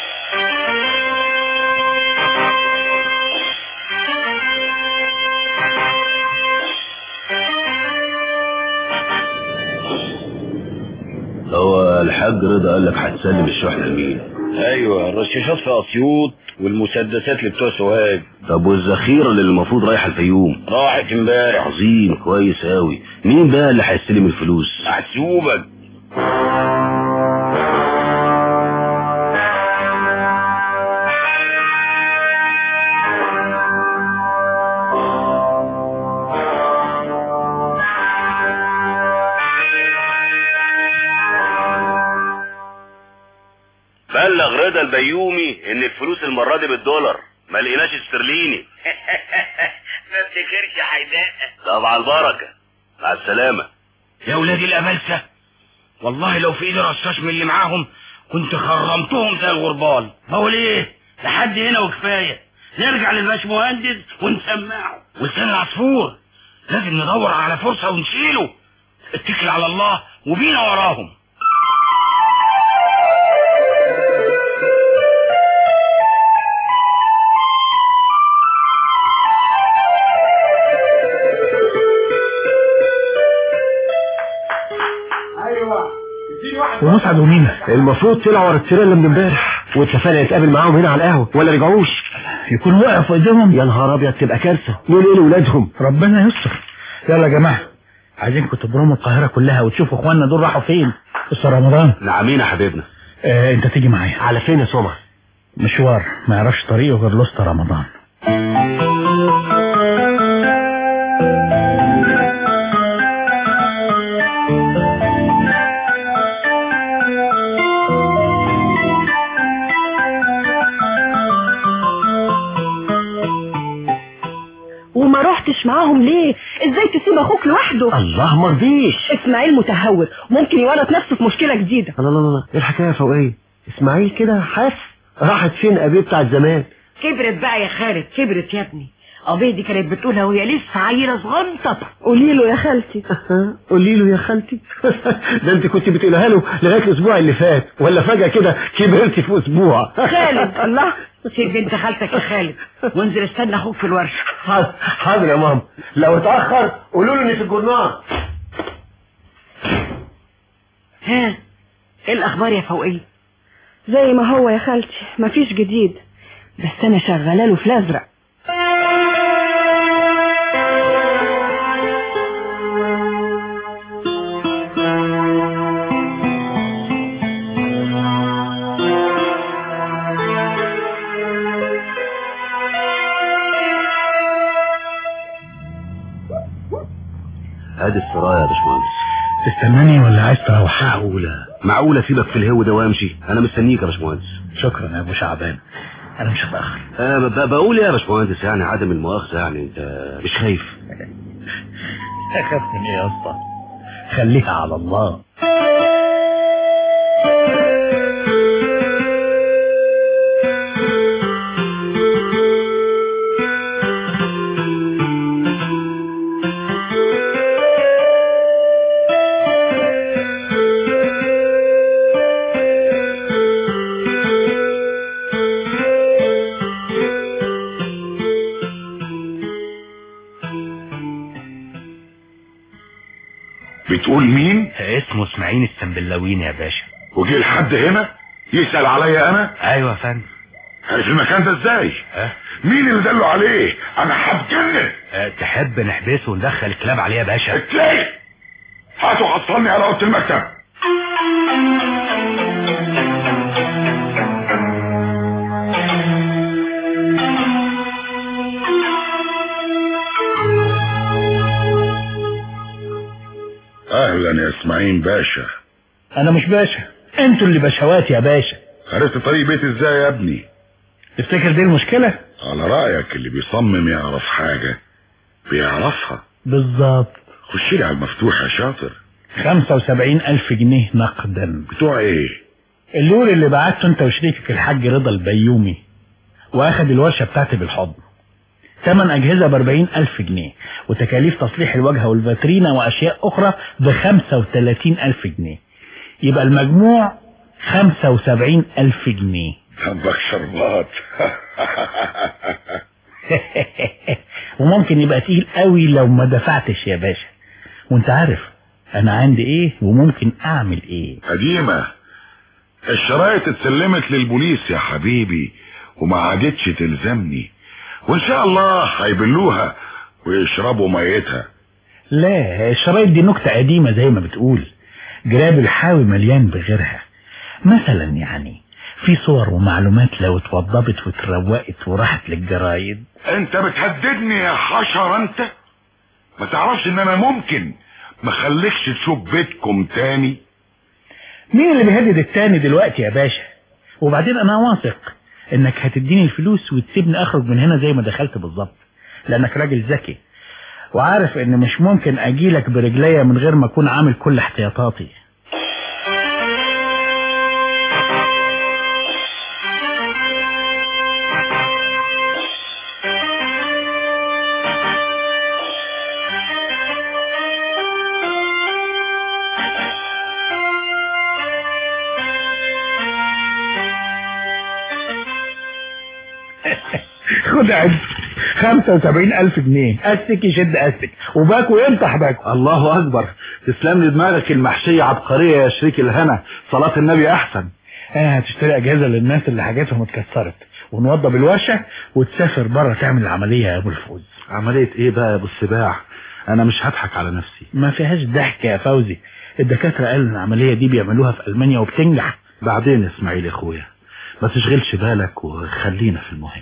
هو الحاج رضا قال لك هتسلم الشحنة لمين ايوه الرشاشات في اسيوط والمسدسات اللي بتوع سوهاج طب والذخيرة اللي المفروض رايحة الفيوم راحت امبارح عظيم كويس قوي مين بقى اللي هيستلم الفلوس محسوبك بلغ رضا البيومي ان الفلوس المرة دي بالدولار ما لقيناش استرليني ما افتكرش هيدقق طب على البركة مع السلامة يا ولادي الاملسه والله لو في ايدي رشاش من اللي معاهم كنت خرمتهم زي الغربال بقول ايه لحد هنا وكفايه نرجع للباش مهندس ونسمعه ولسان العصفور لازم ندور على فرصه ونشيله اتكل على الله وبينا وراهم ومسعد ومينا المفروض طلعوا ورا التريلا من امبارح واتفقنا نتقابل معاهم هنا على القهوه ولا رجعوش يكون وقف قدامهم يا نهار ابيض تبقى كارثه دول ايه لاولادهم ربنا يستر يلا يا جماعه عايزينكم تبرموا القاهره كلها وتشوفوا اخواننا دول راحوا فين استاذ رمضان نعمين يا حبيبنا آه انت تيجي معايا على فين يا سمع مشوار ما يعرفش طريقه غير لوسط رمضان وما رحتش معاهم ليه ازاي تسيب اخوك لوحده الله مرضيش اسماعيل متهور ممكن يورط نفسه في مشكله جديده لا لا لا لا ايه الحكايه يا فوقيه اسماعيل كده حاس راحت فين ابيه بتاع زمان كبرت بقى يا خالد كبرت يا ابني أبيه دي كانت بتقولها وهي لسه عيلة صغنطة قولي له يا خالتي قولي له يا خالتي ده انت كنت بتقولها له لغايه الاسبوع اللي فات ولا فجاه كده كبرتي في اسبوع خالد الله سيب بنت خالتك يا خالد وانزل استنى اخوك في الورشه حاضر حاضر يا ماما لو اتاخر قولوا له اني في الجرنان ها ايه الاخبار يا فوقيه زي ما هو يا خالتي مفيش جديد بس انا شغاله له في الازرق ادي السرايا يا باشمهندس تستناني ولا عايز تروح معقولة معقولة سيبك في الهو ده وامشي انا مستنيك يا باشمهندس شكرا يا ابو شعبان انا مش هتاخر أه ب- بقول يا باشمهندس يعني عدم المؤاخذة يعني انت مش خايف اخاف من ايه يا اسطى خليها على الله بتقول مين اسمه اسماعيل السنبلاوين يا باشا وجي لحد هنا يسأل عليا انا ايوه يا فندم عارف المكان ده ازاي ها مين اللي دله عليه انا هتجنن أه تحب نحبسه وندخل الكلاب عليه يا باشا اتلاقي هاتوا حصلني على اوضه المكتب اهلا يا اسماعيل باشا انا مش باشا انتوا اللي بشوات يا باشا عرفت طريق بيتي ازاي يا ابني تفتكر دي المشكلة على رأيك اللي بيصمم يعرف حاجة بيعرفها بالظبط خش لي على المفتوح يا شاطر خمسة وسبعين الف جنيه نقدا بتوع ايه اللول اللي بعته انت وشريكك الحاج رضا البيومي واخد الورشة بتاعتي بالحضن تمن اجهزة باربعين الف جنيه وتكاليف تصليح الواجهة والفاترينا واشياء اخرى بخمسة وتلاتين الف جنيه يبقى المجموع خمسة وسبعين الف جنيه ذنبك شربات وممكن يبقى تقيل قوي لو ما دفعتش يا باشا وانت عارف انا عندي ايه وممكن اعمل ايه قديمة الشرايط اتسلمت للبوليس يا حبيبي وما عادتش تلزمني وان شاء الله هيبلوها ويشربوا ميتها لا الشرايط دي نكتة قديمة زي ما بتقول جراب الحاوي مليان بغيرها مثلا يعني في صور ومعلومات لو اتوضبت واتروقت وراحت للجرايد انت بتهددني يا حشر انت ما تعرفش ان انا ممكن ما خليكش تشوف بيتكم تاني مين اللي بيهدد التاني دلوقتي يا باشا وبعدين انا واثق انك هتديني الفلوس وتسيبني اخرج من هنا زي ما دخلت بالظبط لانك راجل ذكي وعارف ان مش ممكن اجيلك برجليا من غير ما اكون عامل كل احتياطاتي خد عد خمسة وسبعين ألف جنيه أستك يشد أستك وباكو ينطح باكو الله أكبر تسلم لي دماغك المحشية عبقرية يا شريك الهنا صلاة النبي أحسن اه هتشتري أجهزة للناس اللي حاجاتهم اتكسرت ونوضب الورشة وتسافر بره تعمل العملية يا أبو الفوز عملية إيه بقى يا أبو السباع أنا مش هضحك على نفسي ما فيهاش ضحك يا فوزي الدكاترة قالوا ان العملية دي بيعملوها في ألمانيا وبتنجح بعدين يا إسماعيل يا أخويا ما تشغلش بالك وخلينا في المهم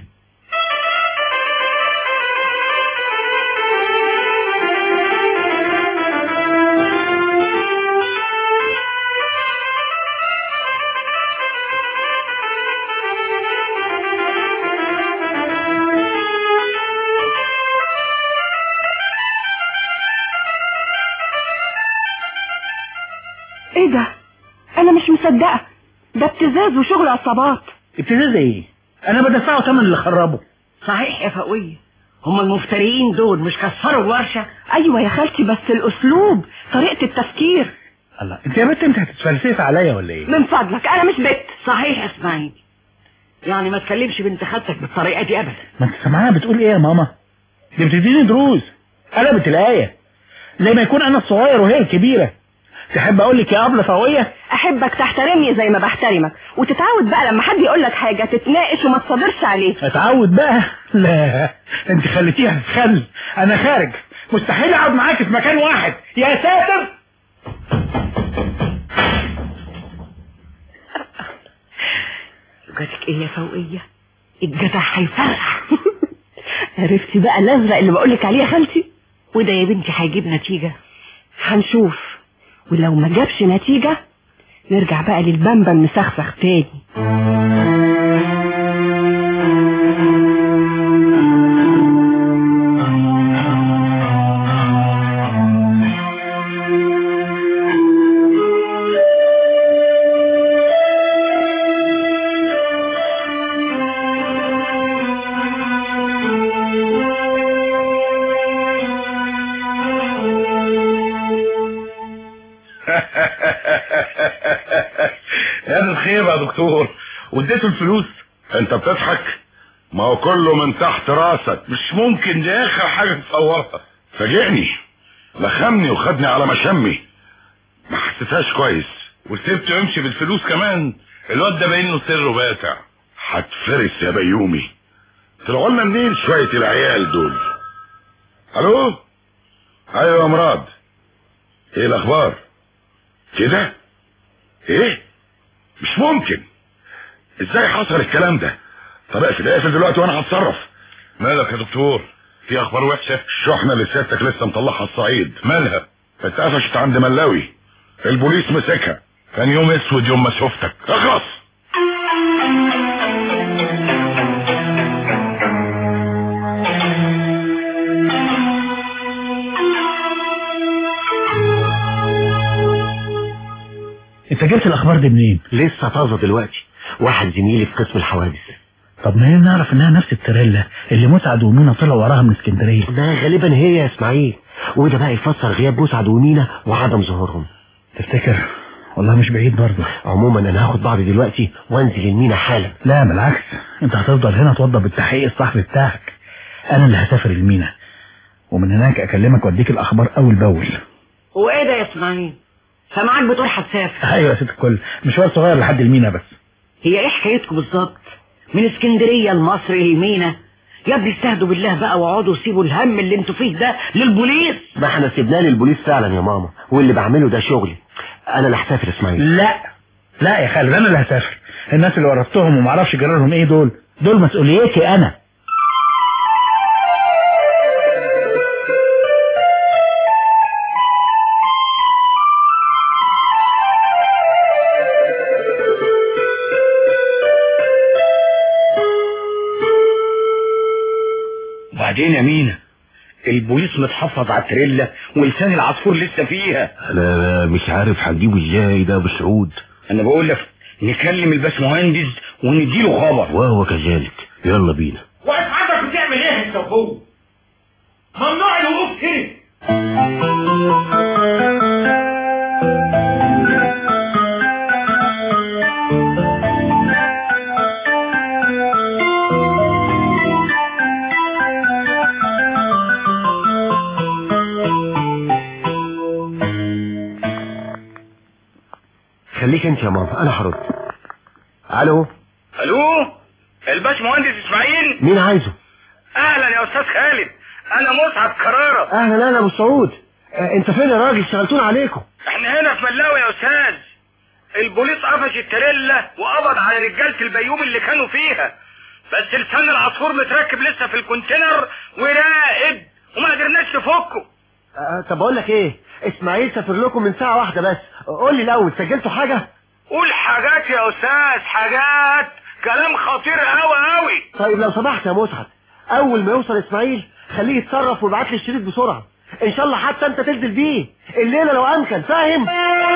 ايه ده انا مش مصدقة ده ابتزاز وشغل عصابات ابتزاز ايه انا بدفعه ثمن اللي خربه صحيح يا فقوية هم المفتريين دول مش كسروا الورشة ايوه يا خالتي بس الاسلوب طريقة التفكير الله انت يا بنت انت هتتفلسف عليا ولا ايه من فضلك انا مش بت صحيح يا اسماعيل يعني ما تكلمش بنت خالتك بالطريقة دي ابدا ما انت سامعاها بتقول ايه يا ماما دي بتديني دروس قلبت الايه زي ما يكون انا الصغير وهي الكبيره تحب اقول لك يا ابله فوقيه احبك تحترمني زي ما بحترمك وتتعود بقى لما حد يقول لك حاجه تتناقش وما تصادرش عليه اتعود بقى لا انت خليتيها تتخل انا خارج مستحيل اقعد معاك في مكان واحد يا ساتر لغتك ايه يا فوقية الجدع هيفرح عرفتي بقى الازرق اللي بقولك عليه يا خالتي وده يا بنتي هيجيب نتيجة هنشوف ولو ما جابش نتيجة نرجع بقى للبامبا المسخسخ تاني يا ده الخير يا دكتور واديته الفلوس انت بتضحك ما هو كله من تحت راسك مش ممكن دي اخر حاجة تصورها فاجئني لخمني وخدني على مشمي ما حسيتهاش كويس وسبته يمشي بالفلوس كمان الواد ده باين له سره باتع هتفرس يا بيومي طلعوا لنا منين شوية العيال دول الو ايوه يا مراد ايه الاخبار كده ايه مش ممكن ازاي حصل الكلام ده طب اقفل اقفل دلوقتي وانا هتصرف مالك يا دكتور في اخبار وحشه الشحنه اللي سيادتك لسه مطلعها الصعيد مالها اتقفشت عند ملاوي البوليس مسكها كان يوم اسود يوم ما شفتك اخلص انت جبت الاخبار دي منين لسه طازه دلوقتي واحد زميلي في قسم الحوادث طب ما هي نعرف انها نفس التريلا اللي مسعد ومينا طلعوا وراها من اسكندريه ده غالبا هي يا اسماعيل وده بقى يفسر غياب مسعد ومينا وعدم ظهورهم تفتكر والله مش بعيد برضه عموما انا هاخد بعضي دلوقتي وانزل المينا حالا لا بالعكس انت هتفضل هنا توضب بالتحقيق الصحفي بتاعك انا اللي هسافر المينا ومن هناك اكلمك واديك الاخبار اول باول وايه ده يا اسماعيل سامعاك بتقول هتسافر ايوه يا ست الكل مشوار صغير لحد المينا بس هي ايه حكايتكم بالظبط من اسكندريه لمصر للمينا يا ابني استهدوا بالله بقى واقعدوا سيبوا الهم اللي انتوا فيه ده للبوليس ما احنا سيبناه للبوليس فعلا يا ماما واللي بعمله ده شغلي انا اللي هسافر اسماعيل لا لا يا خالد انا اللي هسافر الناس اللي ورثتهم ومعرفش جرالهم ايه دول دول مسؤوليتي انا وبعدين يا مينا البوليس متحفظ على التريلا ولسان العصفور لسه فيها انا مش عارف هجيبه ازاي ده بسعود انا بقول لك نكلم الباشمهندس ونديله خبر وهو كذلك يلا بينا واقف عندك بتعمل ايه انت وهو ممنوع الوقوف كده خليك انت يا ماما انا هرد الو الو الباشمهندس اسماعيل مين عايزه اهلا يا استاذ خالد انا مسعد كرارة اهلا اهلا ابو سعود اه انت فين يا راجل اشتغلتونا عليكم احنا هنا في ملاوي يا استاذ البوليس قفش التريلا وقبض على رجالة البيوم اللي كانوا فيها بس لسان العصفور متركب لسه في الكونتينر وراقد وما قدرناش نفكه اه طب اقول لك ايه اسماعيل سافر لكم من ساعه واحده بس قول لي الاول سجلتوا حاجه قول حاجات يا استاذ حاجات كلام خطير قوي قوي طيب لو سمحت يا مسعد اول ما يوصل اسماعيل خليه يتصرف ويبعت لي الشريط بسرعه ان شاء الله حتى انت تنزل بيه الليله لو امكن فاهم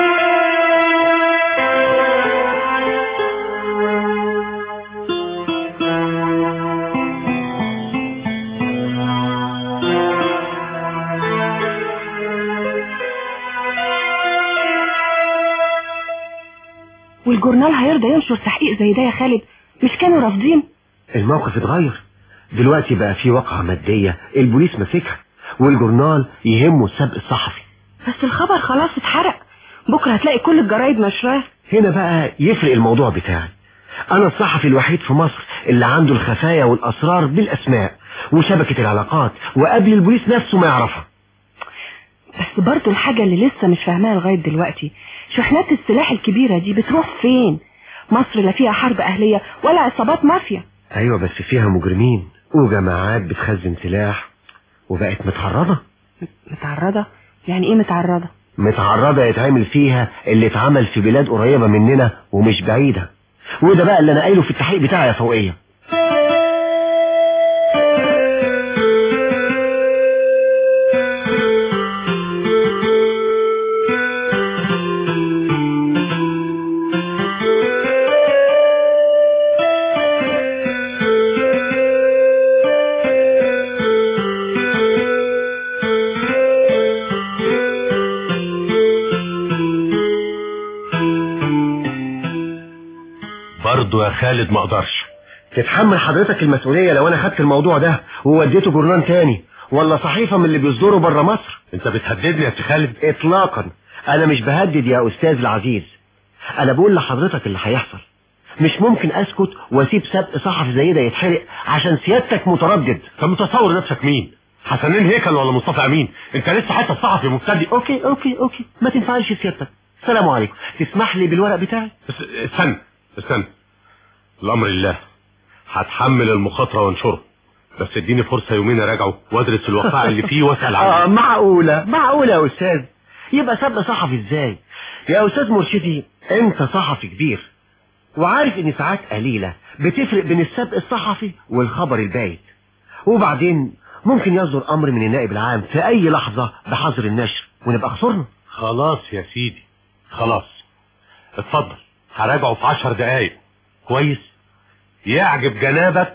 والجورنال هيرضى ينشر تحقيق زي ده يا خالد مش كانوا رافضين الموقف اتغير دلوقتي بقى في واقعة مادية البوليس ماسكها والجورنال يهمه السبق الصحفي بس الخبر خلاص اتحرق بكرة هتلاقي كل الجرايد نشراه هنا بقى يفرق الموضوع بتاعي انا الصحفي الوحيد في مصر اللي عنده الخفايا والاسرار بالاسماء وشبكة العلاقات وقبل البوليس نفسه ما يعرفها بس برضو الحاجة اللي لسه مش فاهماها لغاية دلوقتي شحنات السلاح الكبيرة دي بتروح فين مصر لا فيها حرب أهلية ولا عصابات مافيا ايوه بس فيها مجرمين وجماعات بتخزن سلاح وبقت متعرضة متعرضة يعني ايه متعرضة متعرضة يتعمل فيها اللي اتعمل في بلاد قريبة مننا ومش بعيدة وده بقى اللي انا قايله في التحقيق بتاعي يا فوقية برضه يا خالد ما اقدرش تتحمل حضرتك المسؤولية لو انا خدت الموضوع ده ووديته جورنان تاني ولا صحيفة من اللي بيصدروا بره مصر انت بتهددني يا سي خالد اطلاقا انا مش بهدد يا استاذ العزيز انا بقول لحضرتك اللي هيحصل مش ممكن اسكت واسيب سبق صحفي زي ده يتحرق عشان سيادتك متردد انت متصور نفسك مين حسنين هيكل ولا مصطفى امين انت لسه حتى صحفي مبتدئ اوكي اوكي اوكي ما تنفعش سيادتك السلام عليكم تسمح لي بالورق بتاعي بس استنى استنى الامر لله هتحمل المخاطره وانشره بس اديني فرصه يومين اراجعه وادرس الوقائع اللي فيه واسال عنه اه معقولة معقولة يا استاذ يبقى سبق صحفي ازاي يا استاذ مرشدي انت صحفي كبير وعارف ان ساعات قليلة بتفرق بين السبق الصحفي والخبر البايت وبعدين ممكن يصدر امر من النائب العام في اي لحظة بحظر النشر ونبقى خسرنا خلاص يا سيدي خلاص اتفضل هراجعه في عشر دقايق كويس يعجب جنابك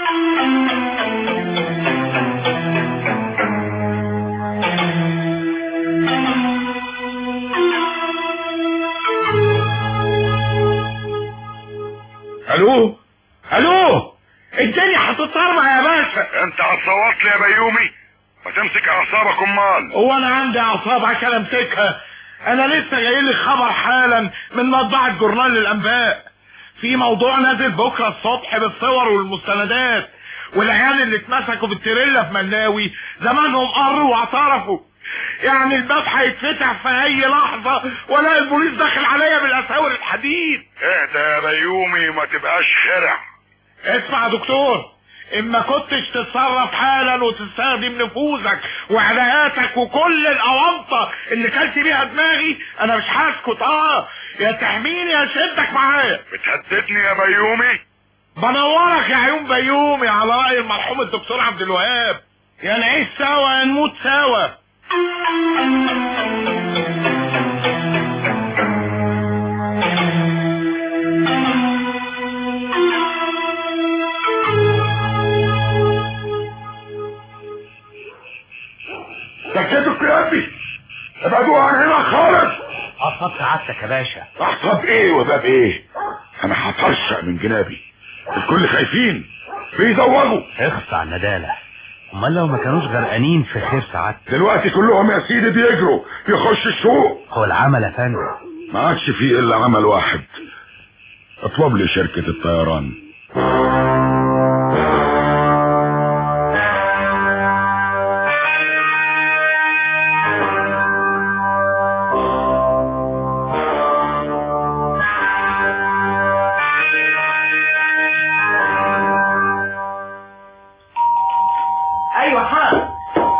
الو الو الدنيا هتتطربع يا باشا انت هتصوت لي يا بيومي ما تمسك اعصابك امال هو انا عندي اعصاب عشان امسكها انا لسه جاي لي خبر حالا من مطبعة جورنال الانباء في موضوع نازل بكره الصبح بالصور والمستندات والعيال اللي اتمسكوا بالتريلا في ملاوي زمانهم قروا واعترفوا يعني الباب هيتفتح في اي لحظة ولا البوليس داخل عليا بالاساور الحديد اهدى يا بيومي ما تبقاش خرع اسمع يا دكتور اما كنتش تتصرف حالا وتستخدم نفوذك وعلاقاتك وكل الاونطه اللي كلت بيها دماغي انا مش هسكت اه يا تحميني يا شدك معايا بتهددني يا بيومي بنورك يا عيون بيومي على راي المرحوم الدكتور عبد الوهاب يا نعيش سوا يا نموت سوا سكتوا الكلابي ابعدوا عن هنا خالص اصاب سعادتك يا باشا احصب ايه وباب ايه انا هطرشق من جنابي الكل خايفين بيزوجوا اخص على الندالة امال لو ما كانوش غرقانين في خير سعادتك دلوقتي كلهم يا سيدي بيجروا يخش السوق هو العمل يا فندم ما عادش فيه الا عمل واحد اطلب لي شركة الطيران ايوه حاضر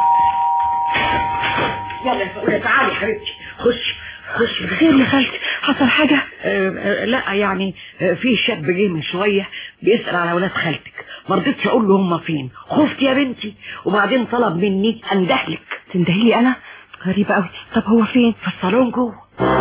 يلا يا فؤاد تعالي يا حبيبتي خش خش خير يا خالتي حصل حاجة آه آه لا يعني آه في شاب جه من شوية بيسأل على ولاد خالتك ما رضيتش اقول له هم فين خفت يا بنتي وبعدين طلب مني اندهلك تندهلي انا غريبة قوي طب هو فين في الصالون جوه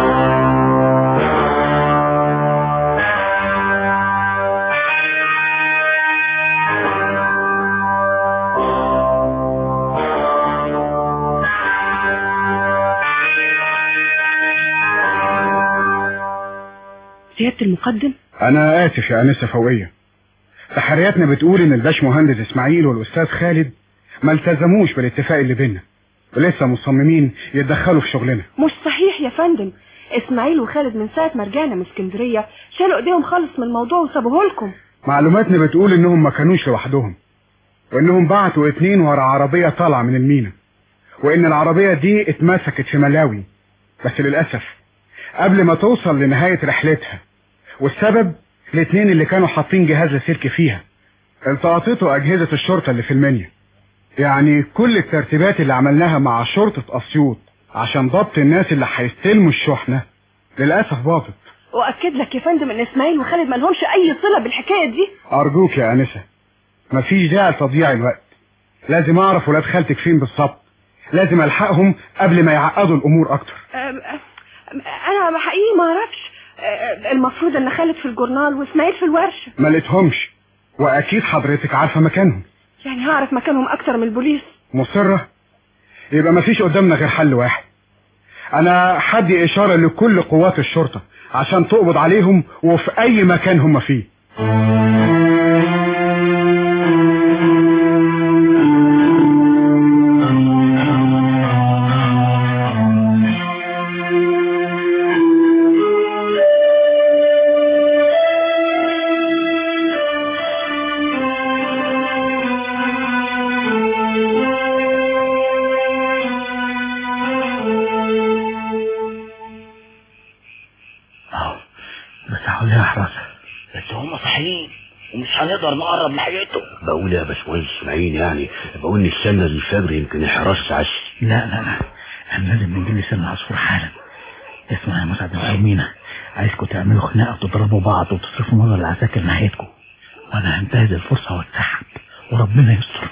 سيادة المقدم انا اسف يا انسه فوقيه تحرياتنا بتقول ان الباش مهندس اسماعيل والاستاذ خالد ما التزموش بالاتفاق اللي بينا ولسه مصممين يتدخلوا في شغلنا مش صحيح يا فندم اسماعيل وخالد من ساعة ما رجعنا من اسكندرية شالوا ايديهم خالص من الموضوع وسابوه لكم معلوماتنا بتقول انهم ما كانوش لوحدهم وانهم بعتوا اتنين ورا عربية طالعة من المينا وان العربية دي اتمسكت في ملاوي بس للأسف قبل ما توصل لنهاية رحلتها والسبب الاتنين اللي كانوا حاطين جهاز لاسلكي فيها التقطته اجهزة الشرطة اللي في المنيا يعني كل الترتيبات اللي عملناها مع شرطة اسيوط عشان ضبط الناس اللي هيستلموا الشحنة للأسف باطت واكد لك يا فندم ان اسماعيل وخالد ما لهمش اي صلة بالحكاية دي ارجوك يا انسة مفيش داعي لتضييع الوقت لازم اعرف ولاد خالتك فين بالظبط لازم الحقهم قبل ما يعقدوا الامور اكتر أم- أم- انا حقيقي ما اعرفش أه، المفروض ان خالد في الجورنال واسماعيل في الورشة ما لقيتهمش واكيد حضرتك عارفة مكانهم يعني هعرف مكانهم اكتر من البوليس مصرة يبقى مفيش قدامنا غير حل واحد انا حدي اشارة لكل قوات الشرطة عشان تقبض عليهم وفي اي مكان هم فيه هنقدر نقرب ناحيته بقول يا باشمهندس اسماعيل يعني بقول نستنى الفجر يمكن الحراس عش لا لا لا احنا لازم نجيب لسان العصفور حالا اسمع يا مسعد وأمينة عايزكم تعملوا خناقة وتضربوا بعض وتصرفوا نظر العساكر ناحيتكم وانا هنتهز الفرصة واتسحب وربنا يستر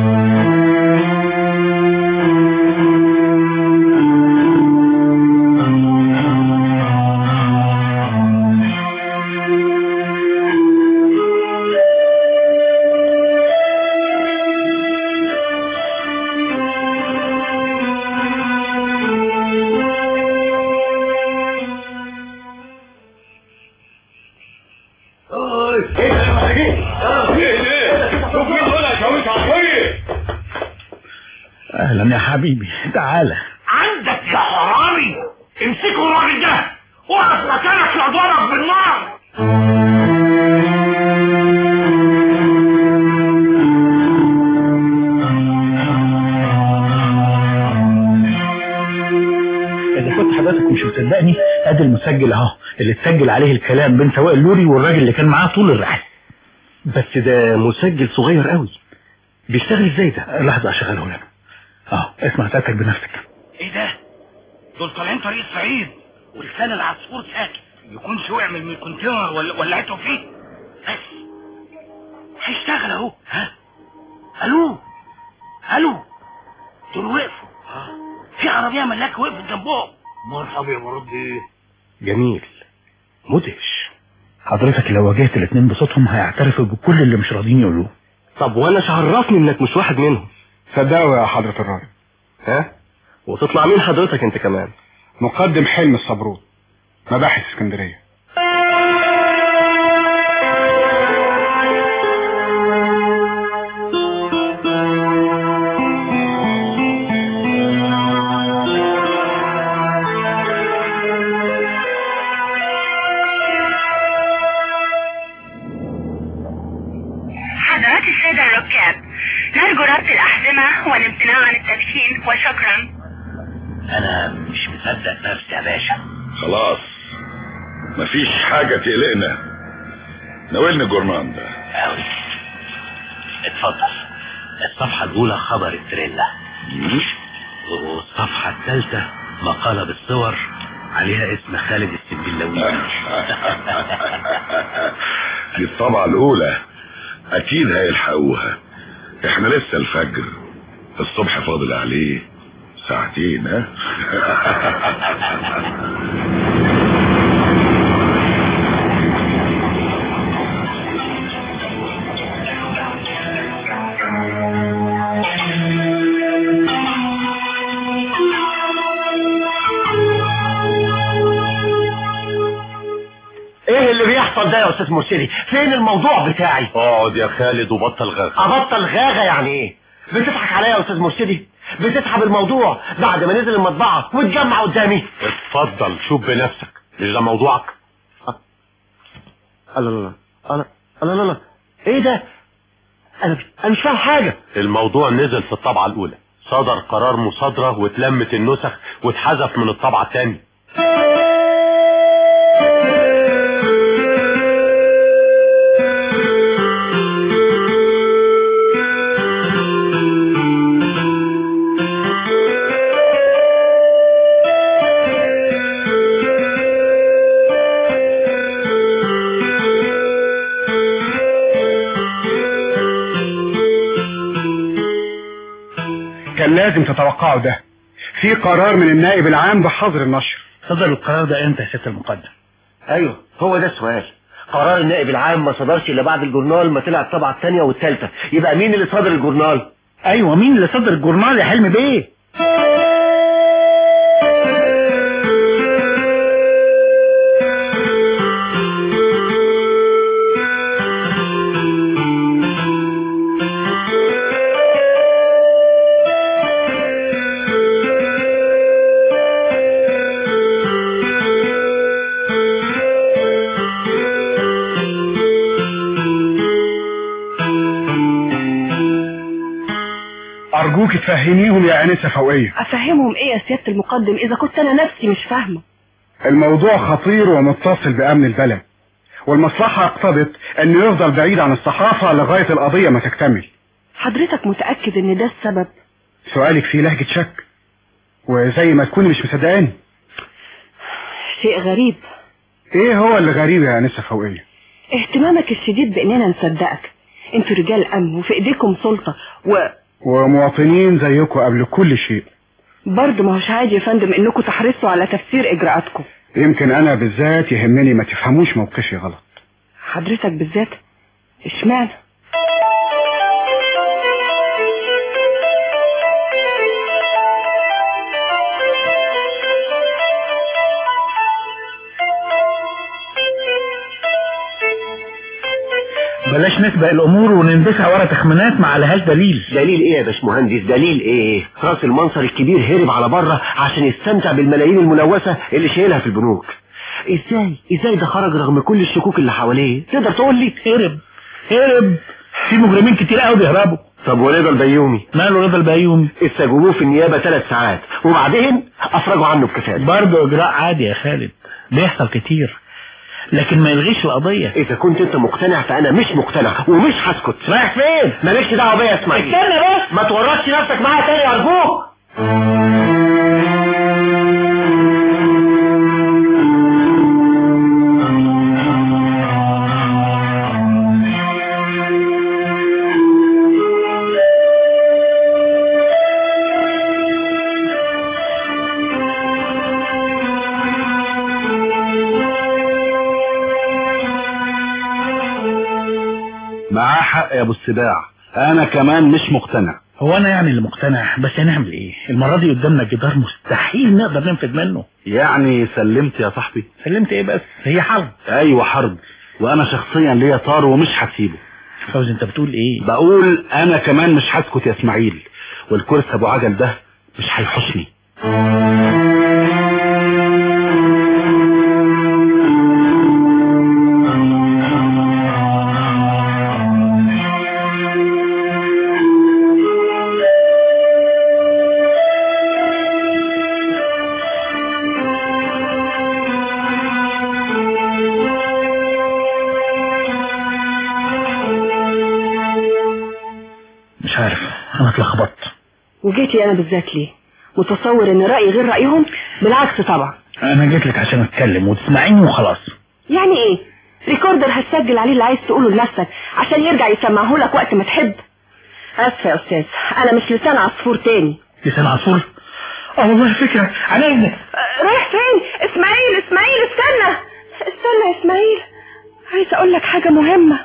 اهلا يا حبيبي تعالى عندك يا حرامي امسكوا الراجل ده وقف مكانك يا ضرب بالنار اذا كنت حضرتك مش مصدقني ادي المسجل اهو اللي اتسجل عليه الكلام بين سواق اللوري والراجل اللي كان معاه طول الرحله بس ده مسجل صغير قوي بيشتغل ازاي ده لحظه اشغله لك اه اسمع سيادتك بنفسك ايه ده دول طالعين طريق الصعيد ولسان العصفور ساكت يكونش وقع من الكونتينر ولا ولعته فيه بس هيشتغل اهو ها الو الو دول وقفوا في عربيه ملاك وقفت جنبهم مرحبا يا مربي جميل مدهش حضرتك لو واجهت الاتنين بصوتهم هيعترفوا بكل اللي مش راضيين يقولوه طب وانا مش عرفني انك مش واحد منهم صدقوا يا حضرة الراجل ها وتطلع مين حضرتك انت كمان مقدم حلم الصبرون مباحث اسكندرية حضرات السادة الركاب نرجو ربط الأحزمة والامتناع عن التدخين وشكرا انا مش مصدق نفسي يا باشا خلاص مفيش حاجة تقلقنا ناولني الجرنان ده قوي اتفضل الصفحة الأولى خبر التريلا والصفحة الثالثة مقالة بالصور عليها اسم خالد السنبلاوي دي الطبعة الأولى أكيد هيلحقوها احنا لسه الفجر الصبح فاضل عليه ساعتين ها ايه اللي بيحصل ده يا استاذ مرسلي فين الموضوع بتاعي اقعد يا خالد وبطل غاغ ابطل غاغه يعني ايه بتضحك عليا يا استاذ مرسلي بتسحب الموضوع بعد ما نزل المطبعه وتجمع قدامي اتفضل شوف بنفسك مش ده موضوعك الله الله الله الله الله ايه ده انا انا مش فاهم حاجه الموضوع نزل في الطبعة الأولى صدر قرار مصادرة واتلمت النسخ واتحذف من الطبعة الثانية كان لازم تتوقعوا ده في قرار من النائب العام بحظر النشر صدر القرار ده امتى يا سيادة المقدم ايوه هو ده السؤال قرار النائب العام ما صدرش الا بعد الجورنال ما طلع الطبعه الثانيه والثالثه يبقى مين اللي صدر الجورنال ايوه مين اللي صدر الجورنال يا حلمي بيه ارجوك تفهميهم يا انسه فوقيه افهمهم ايه يا سيادة المقدم اذا كنت انا نفسي مش فاهمة الموضوع خطير ومتصل بامن البلد والمصلحة اقتضت انه يفضل بعيد عن الصحافة لغاية القضية ما تكتمل حضرتك متأكد ان ده السبب سؤالك فيه لهجة شك وزي ما تكوني مش مصدقاني شيء غريب ايه هو اللي غريب يا انسة فوقية اهتمامك الشديد باننا نصدقك انتوا رجال امن وفي ايديكم سلطة و ومواطنين زيكم قبل كل شيء برضه ما هوش عادي يا فندم انكم تحرصوا على تفسير اجراءاتكم يمكن انا بالذات يهمني ما تفهموش موقفي غلط حضرتك بالذات اشمعنى بلاش نسبق الامور ونندسها ورا تخمينات ما عليهاش دليل دليل ايه يا باشمهندس دليل ايه راس المنصر الكبير هرب على بره عشان يستمتع بالملايين الملوثة اللي شايلها في البنوك ازاي ازاي ده خرج رغم كل الشكوك اللي حواليه تقدر تقول لي هرب هرب في مجرمين كتير قوي بيهربوا طب ورضا البيومي ماله رضا البيومي استجوبوه في النيابة ثلاث ساعات وبعدين افرجوا عنه بكفاله برضه اجراء عادي يا خالد بيحصل كتير لكن ما يلغيش القضية اذا كنت انت مقتنع فانا مش مقتنع ومش هسكت رايح فين مالكش دعوه بيا يا اسماعيل استنى بس ما تورطش نفسك معايا تاني ارجوك معاه حق يا ابو السباع انا كمان مش مقتنع هو انا يعني اللي مقتنع بس هنعمل ايه المرة دي قدامنا جدار مستحيل نقدر ننفذ منه يعني سلمت يا صاحبي سلمت ايه بس هي حرب ايوه حرب وانا شخصيا ليا طار ومش هسيبه فوزي انت بتقول ايه بقول انا كمان مش هسكت يا اسماعيل والكرسي ابو عجل ده مش هيحوشني مش عارف انا اتلخبطت وجيتي انا بالذات ليه متصور ان رأيي غير رأيهم بالعكس طبعا انا جيت لك عشان اتكلم وتسمعيني وخلاص يعني ايه ريكوردر هتسجل عليه اللي عايز تقوله لنفسك عشان يرجع يسمعه لك وقت ما تحب اسفه يا استاذ انا مش لسان عصفور تاني لسان عصفور اه والله فكرة علينا أه، رايح فين اسماعيل اسماعيل استنى استنى يا اسماعيل عايز اقول لك حاجة مهمة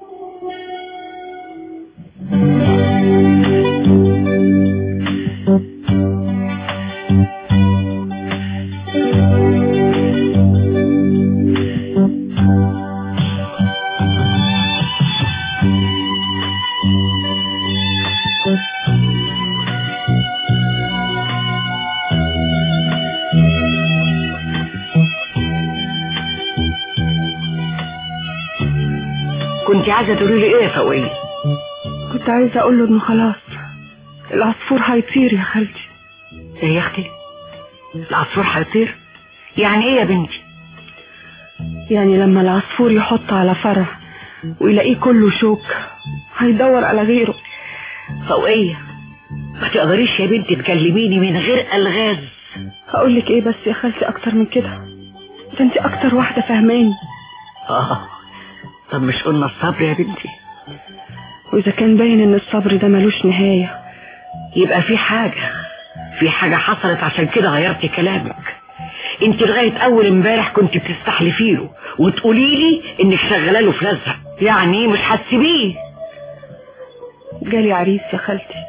كنت عايزة تقولي لي ايه يا فوقية كنت عايزة اقول له انه خلاص العصفور هيطير يا خالتي ايه يا اختي العصفور هيطير يعني ايه يا بنتي يعني لما العصفور يحط على فرع ويلاقيه كله شوك هيدور على غيره فوقية ما تقدريش يا بنتي تكلميني من غير الغاز هقول لك ايه بس يا خالتي اكتر من كده ده انت اكتر واحدة فاهماني اه طب مش قلنا الصبر يا بنتي واذا كان باين ان الصبر ده ملوش نهاية يبقى في حاجة في حاجة حصلت عشان كده غيرتي كلامك انت لغاية اول امبارح كنت بتستحلفي له وتقولي لي انك شغاله له في لزق يعني مش هتسيبيه جالي عريس يا خالتي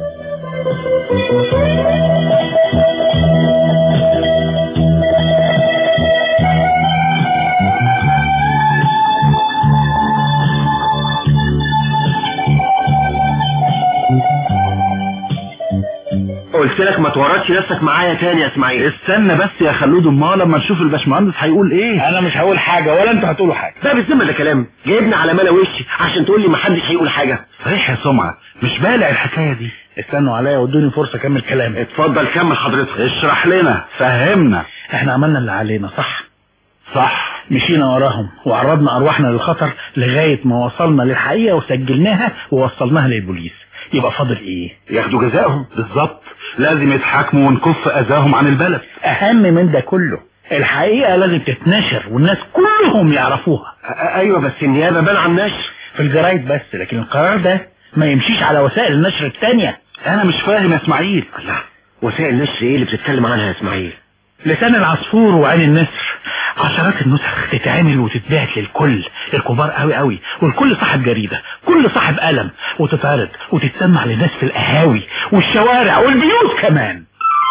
قلت لك ما تورطش نفسك معايا تاني يا اسماعيل استنى بس يا خلود امال لما نشوف الباشمهندس هيقول ايه انا مش هقول حاجة ولا انتوا هتقولوا حاجة ده بالذمة ده كلام جايبني على ملا وشي عشان تقول لي ما حدش هيقول حاجة صحيح يا سمعة مش بالع الحكاية دي استنوا عليا وادوني فرصة اكمل كلامي اتفضل كمل حضرتك اشرح لنا فهمنا احنا عملنا اللي علينا صح صح مشينا وراهم وعرضنا ارواحنا للخطر لغاية ما وصلنا للحقيقة وسجلناها ووصلناها للبوليس يبقى فاضل ايه ياخدوا جزائهم بالظبط لازم يتحاكموا ونكف اذاهم عن البلد اهم من ده كله الحقيقة لازم تتنشر والناس كلهم يعرفوها ايوه بس النيابة منع النشر في الجرايد بس لكن القرار ده ما يمشيش على وسائل النشر التانية انا مش فاهم يا اسماعيل لا وسائل النشر ايه اللي بتتكلم عنها يا اسماعيل لسان العصفور وعين النسر عشرات النسخ تتعمل وتتباعت للكل الكبار قوي قوي والكل صاحب جريدة كل صاحب قلم وتتعرض وتتسمع للناس في القهاوي والشوارع والبيوت كمان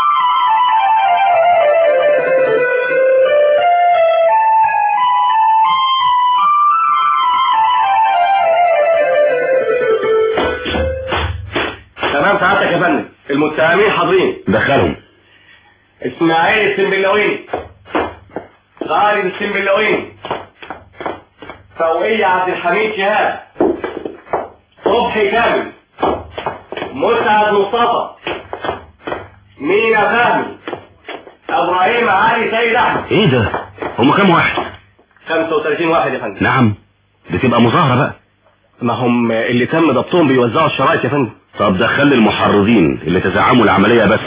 تمام سعادتك يا فندم المتهمين حاضرين دخلهم اسماعيل السنبلاويني خالد السنبلاويني فوقية عبد الحميد شهاب صبحي كامل مسعد مصطفى مينا فهمي ابراهيم علي سيد احمد ايه ده هم كام واحد 35 واحد يا فندم نعم بتبقى مظاهرة بقى ما هم اللي تم ضبطهم بيوزعوا الشرايط يا فندم طب دخل المحرضين اللي تزعموا العملية بس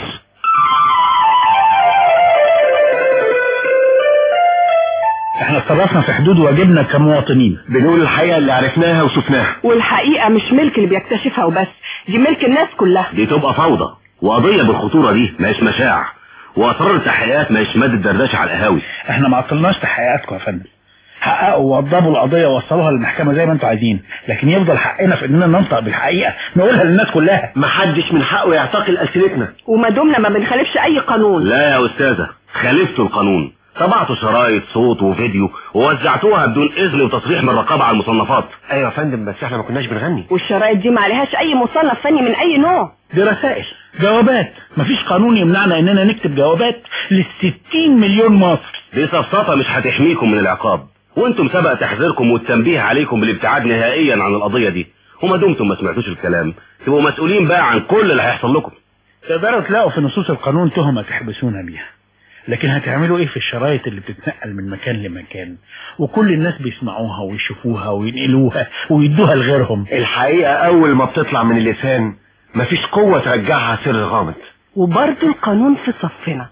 احنا اتصرفنا في حدود واجبنا كمواطنين بنقول الحقيقة اللي عرفناها وشفناها والحقيقة مش ملك اللي بيكتشفها وبس دي ملك الناس كلها دي تبقى فوضى وقضية بالخطورة دي مش مشاع واسرار التحقيقات مش مادة دردشة على القهاوي احنا ما عطلناش تحقيقاتكم يا فندم حققوا ووضبوا القضية ووصلوها للمحكمة زي ما انتوا عايزين لكن يفضل حقنا في اننا ننطق بالحقيقة نقولها للناس كلها محدش من حقه يعتقل ألسنتنا وما دمنا ما بنخالفش اي قانون لا يا استاذة خالفتوا القانون طبعتوا شرايط صوت وفيديو ووزعتوها بدون اذن وتصريح من الرقابة على المصنفات ايوه يا فندم بس احنا ما كناش بنغني والشرايط دي ما عليهاش اي مصنف فني من اي نوع دي رسائل جوابات مفيش قانون يمنعنا اننا نكتب جوابات للستين مليون مصري دي سفسطة مش هتحميكم من العقاب وانتم سبق تحذيركم والتنبيه عليكم بالابتعاد نهائيا عن القضية دي وما دمتم ما سمعتوش الكلام تبقوا مسؤولين بقى عن كل اللي هيحصل لكم تقدروا تلاقوا في نصوص القانون تهمة تحبسونا بيها لكن هتعملوا ايه في الشرايط اللي بتتنقل من مكان لمكان وكل الناس بيسمعوها ويشوفوها وينقلوها ويدوها لغيرهم الحقيقة اول ما بتطلع من اللسان مفيش قوة ترجعها سر غامض وبرضه القانون في صفنا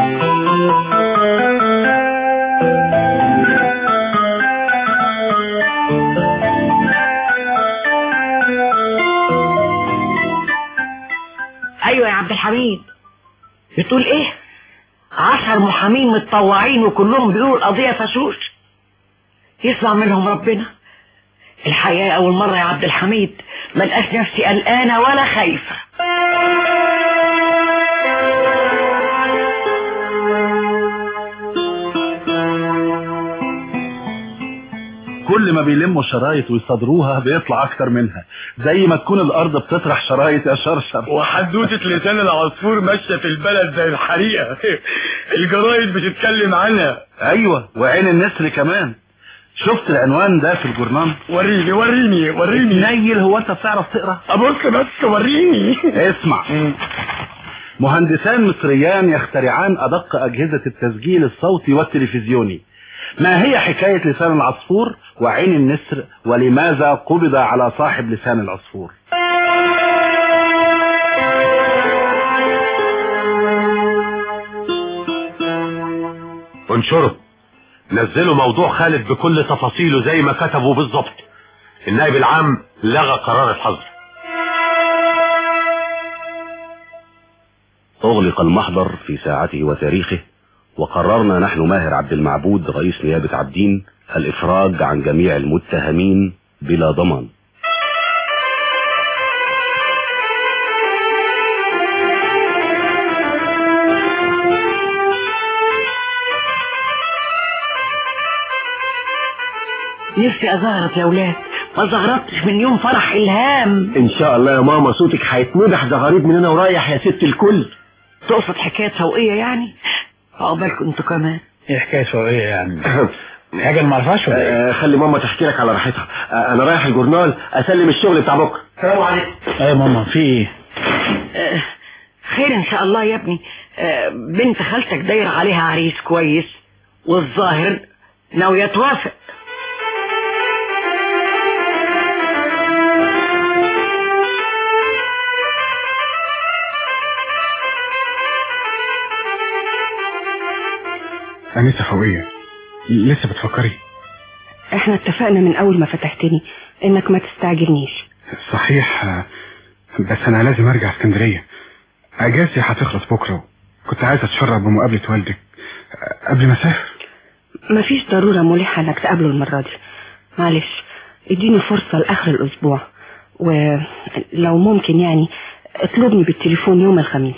ايوه يا عبد الحميد بتقول ايه عشر محامين متطوعين وكلهم بيقولوا القضية فشوش يسمع منهم ربنا الحقيقة اول مرة يا عبد الحميد ملقاش نفسي قلقانة ولا خايفة كل ما بيلموا شرايط ويصدروها بيطلع اكتر منها زي ما تكون الارض بتطرح شرايط يا شرشر وحدوتة لسان العصفور ماشية في البلد زي الحريقة الجرايد بتتكلم عنها ايوه وعين النسر كمان شفت العنوان ده في الجورنال وريني وريني وريني نيل هو انت بتعرف تقرا ابص بس وريني اسمع مهندسان مصريان يخترعان ادق اجهزة التسجيل الصوتي والتلفزيوني ما هي حكاية لسان العصفور وعين النسر ولماذا قبض على صاحب لسان العصفور انشروا نزلوا موضوع خالد بكل تفاصيله زي ما كتبوا بالظبط النائب العام لغى قرار الحظر اغلق المحضر في ساعته وتاريخه وقررنا نحن ماهر عبد المعبود رئيس نيابة عبدين الافراج عن جميع المتهمين بلا ضمان نفسي ازغرط يا ولاد ما زغرطتش من يوم فرح الهام ان شاء الله يا ماما صوتك هيتمدح زغاريد من هنا ورايح يا ست الكل تقصد حكاية فوقية يعني عقبالكم انتوا كمان ايه حكاية فوقية يعني حاجة أنا ما اعرفهاش ولا ايه آه، خلي ماما تحكي لك على راحتها آه، انا رايح الجورنال اسلم الشغل بتاع بكره السلام عليكم ايه ماما في ايه آه، خير ان شاء الله يا ابني آه، بنت خالتك داير عليها عريس كويس والظاهر ناوية توافق أنسة فوقية لسه بتفكري احنا اتفقنا من اول ما فتحتني انك ما تستعجلنيش صحيح آه، بس أنا لازم أرجع اسكندرية أجازتي هتخلص بكرة كنت عايز أتشرف بمقابلة والدك آه، قبل ما أسافر مفيش ضرورة ملحة انك تقابله المرة دي معلش اديني فرصة لاخر الاسبوع ولو ممكن يعني اطلبني بالتليفون يوم الخميس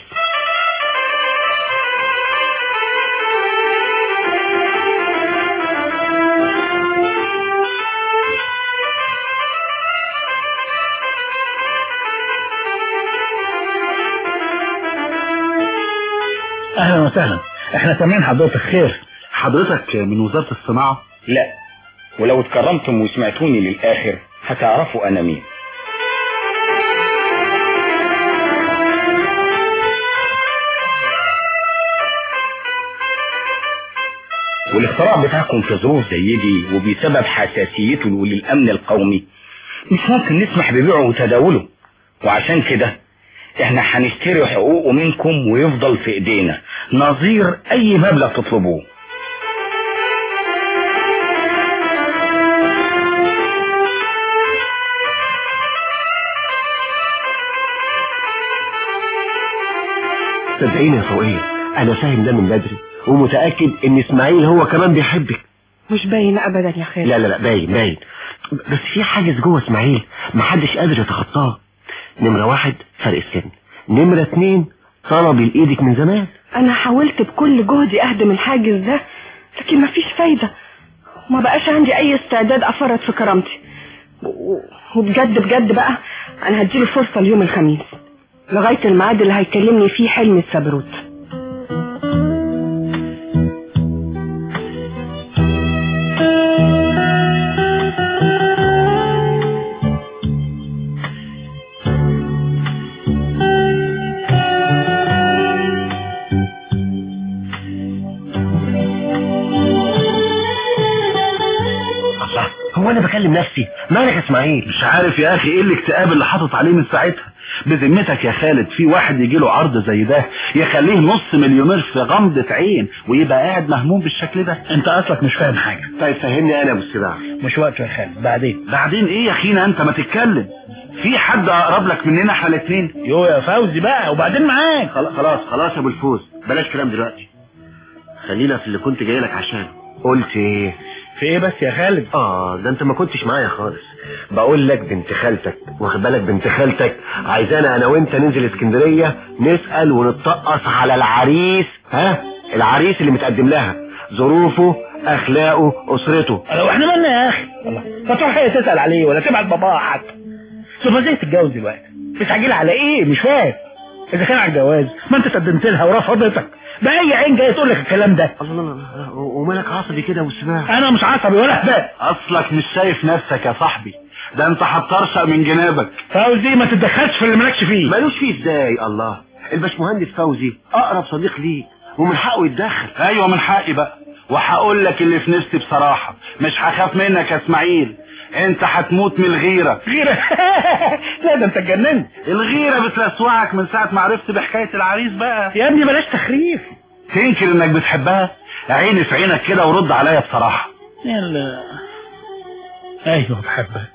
اهلا وسهلا احنا سامعين حضرتك خير حضرتك من وزارة الصناعة لا ولو اتكرمتم وسمعتوني للآخر هتعرفوا أنا مين والاختراع بتاعكم في ظروف زي دي وبسبب حساسيته للأمن القومي مش ممكن نسمح ببيعه وتداوله وعشان كده احنا هنشتري حقوقه منكم ويفضل في ايدينا نظير اي مبلغ تطلبوه صدقيني يا فوقية انا فاهم ده من بدري ومتأكد ان اسماعيل هو كمان بيحبك مش باين ابدا يا خالد لا لا لا باين باين بس في حاجز جوه اسماعيل محدش قادر يتخطاه نمرة واحد فرق السن نمرة اتنين طلب ايدك من زمان انا حاولت بكل جهدي اهدم الحاجز ده لكن مفيش فايدة ما بقاش عندي اي استعداد افرط في كرامتي و- وبجد بجد بقى انا هديله فرصة اليوم الخميس لغاية الميعاد اللي هيكلمني فيه حلمي السبروت الله هو انا بكلم نفسي مالك يا اسماعيل مش عارف يا اخي ايه الاكتئاب اللي حاطط عليه من ساعتها بذمتك يا خالد في واحد يجي له عرض زي ده يخليه نص مليونير في غمضة عين ويبقى قاعد مهموم بالشكل ده انت اصلك مش فاهم حاجة طيب فهمني انا ابو السباع مش وقته يا خالد بعدين بعدين ايه يا اخينا انت ما تتكلم في حد اقرب لك مننا احنا الاثنين يو يا فوزي بقى وبعدين معاك خلاص خلاص يا ابو الفوز بلاش كلام دلوقتي خلينا في اللي كنت جاي لك عشانه قلت ايه في ايه بس يا خالد اه ده انت ما كنتش معايا خالص بقول لك بنت خالتك واخد بالك بنت خالتك عايزانا انا وانت ننزل اسكندريه نسال ونتطقص على العريس ها العريس اللي متقدم لها ظروفه اخلاقه اسرته لو احنا مالنا يا اخي الله ما تروح هي تسال عليه ولا تبعت باباها حتى ثم ازاي تتجوز دلوقتي بتعجل على ايه مش فاهم اذا كان على الجواز ما انت تقدمت لها ورفضتك باي عين جايه تقول لك الكلام ده الله الله الله ومالك عصبي كده والسماع انا مش عصبي ولا هبال اصلك مش شايف نفسك يا صاحبي ده انت هتطرشق من جنابك فوزي ما تتدخلش في اللي مالكش فيه مالوش فيه ازاي الله الباشمهندس فوزي اقرب صديق ليه ومن حقه يتدخل ايوه من حقي بقى وهقول لك اللي في نفسي بصراحة مش هخاف منك يا اسماعيل انت هتموت من الغيرة غيرة لا ده انت اتجننت الغيرة بتلسوعك من ساعة ما عرفت بحكاية العريس بقى يا ابني بلاش تخريف تنكر انك بتحبها عيني في عينك كده ورد عليا بصراحة يلا ايوه بحبها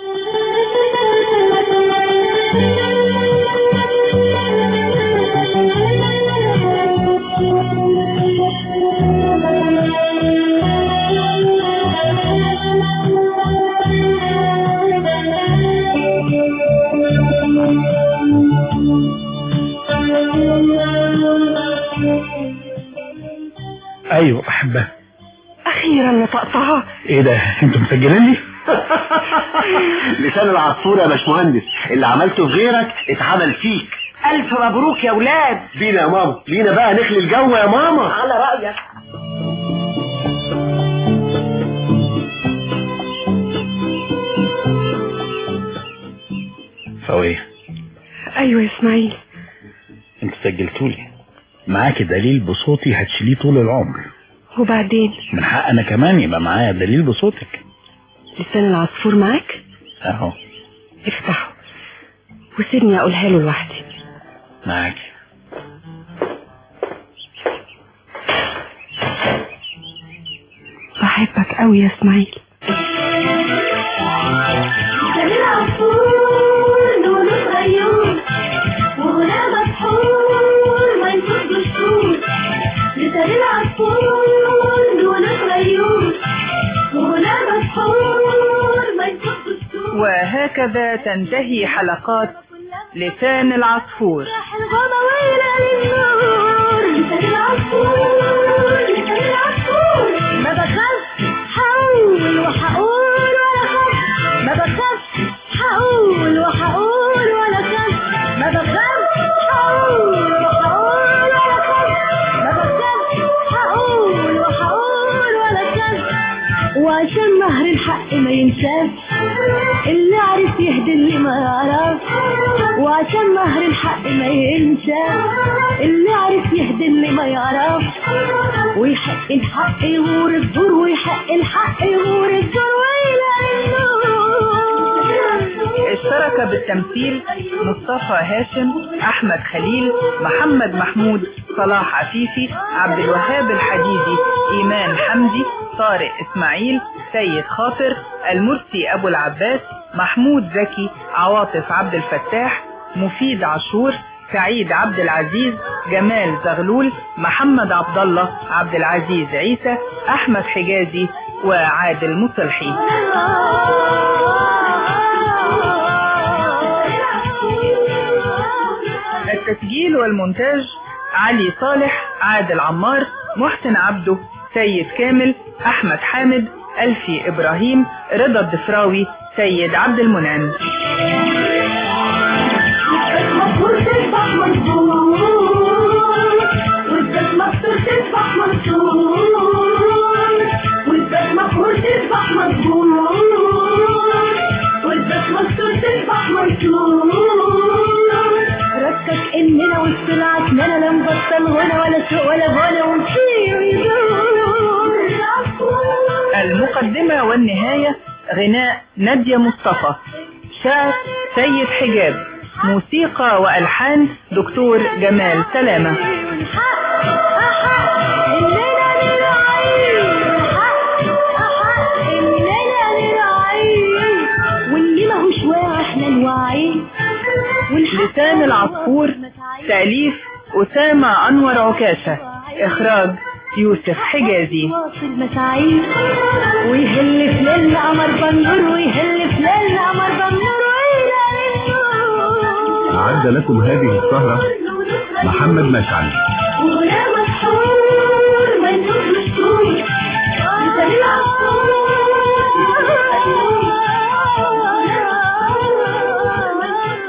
ايوه بحبها اخيرا نطقتها ايه ده انتوا مسجلين لي لسان العصفور يا باشمهندس اللي عملته في غيرك اتعمل فيك الف مبروك يا ولاد بينا يا ماما بينا بقى نخلي الجو يا ماما على رأيك فويه ايوه يا اسماعيل انت سجلتولي معاكي دليل بصوتي هتشيليه طول العمر وبعدين من حق انا كمان يبقى معايا دليل بصوتك لسان العصفور معاك اهو افتحه وسيبني اقولها له لوحدي معاك بحبك قوي يا اسماعيل لسان العصفور لونه غيور وهنا مسحور ما يصدش طول لسان العصفور لونه غيور وهنا مسحور ما يصدش طول وهكذا تنتهي حلقات لسان العصفور الغضويلة للنور لسان العصفور لسان العصفور ما بخافش هقول وهقول ولا خاف ما بخافش هقول وهقول ولا خاف ما بخافش هقول وهقول ولا خاف ما بخافش هقول وهقول ولا خاف وعشان نهر الحق ما ينساش اللي عرف يهدي اللي ما يعرف وعشان نهر الحق ما ينساش اللي عرف يهدي اللي ما يعرف ويحق الحق يغور الدور ويحق الحق يغور الدور ويلاقي النور اشترك بالتمثيل مصطفى هاشم احمد خليل محمد محمود صلاح عفيفي عبد الوهاب الحديدي ايمان حمدي طارق اسماعيل سيد خاطر المرسي ابو العباس محمود زكي عواطف عبد الفتاح مفيد عاشور سعيد عبد العزيز جمال زغلول محمد عبد الله عبد العزيز عيسى احمد حجازي وعادل مصلحي التسجيل والمونتاج علي صالح عادل عمار محسن عبده سيد كامل احمد حامد الفي ابراهيم رضا الدفراوي سيد عبد المنعم مفروض تصبح منصور والبس مكسور تصبح منصور والبس مفروض تصبح منصور والبس مكسور تصبح منصور ركك اننا وسط العتمنة لا نبطل غنى ولا سوق ولا غنى ونسير ويدور المقدمة والنهاية غناء نادية مصطفى شعر سيد حجاب موسيقى وألحان دكتور جمال سلامة واللي ماهوش واعي احنا نوعيه لسان العصفور تأليف أسامة أنور عكاشة إخراج يوسف حجازي واصل مساعيد ويهل في ليل قمر بنور ويهل في ليل قمر بنور أعد لكم هذه السهرة محمد مشعل ولا مسحور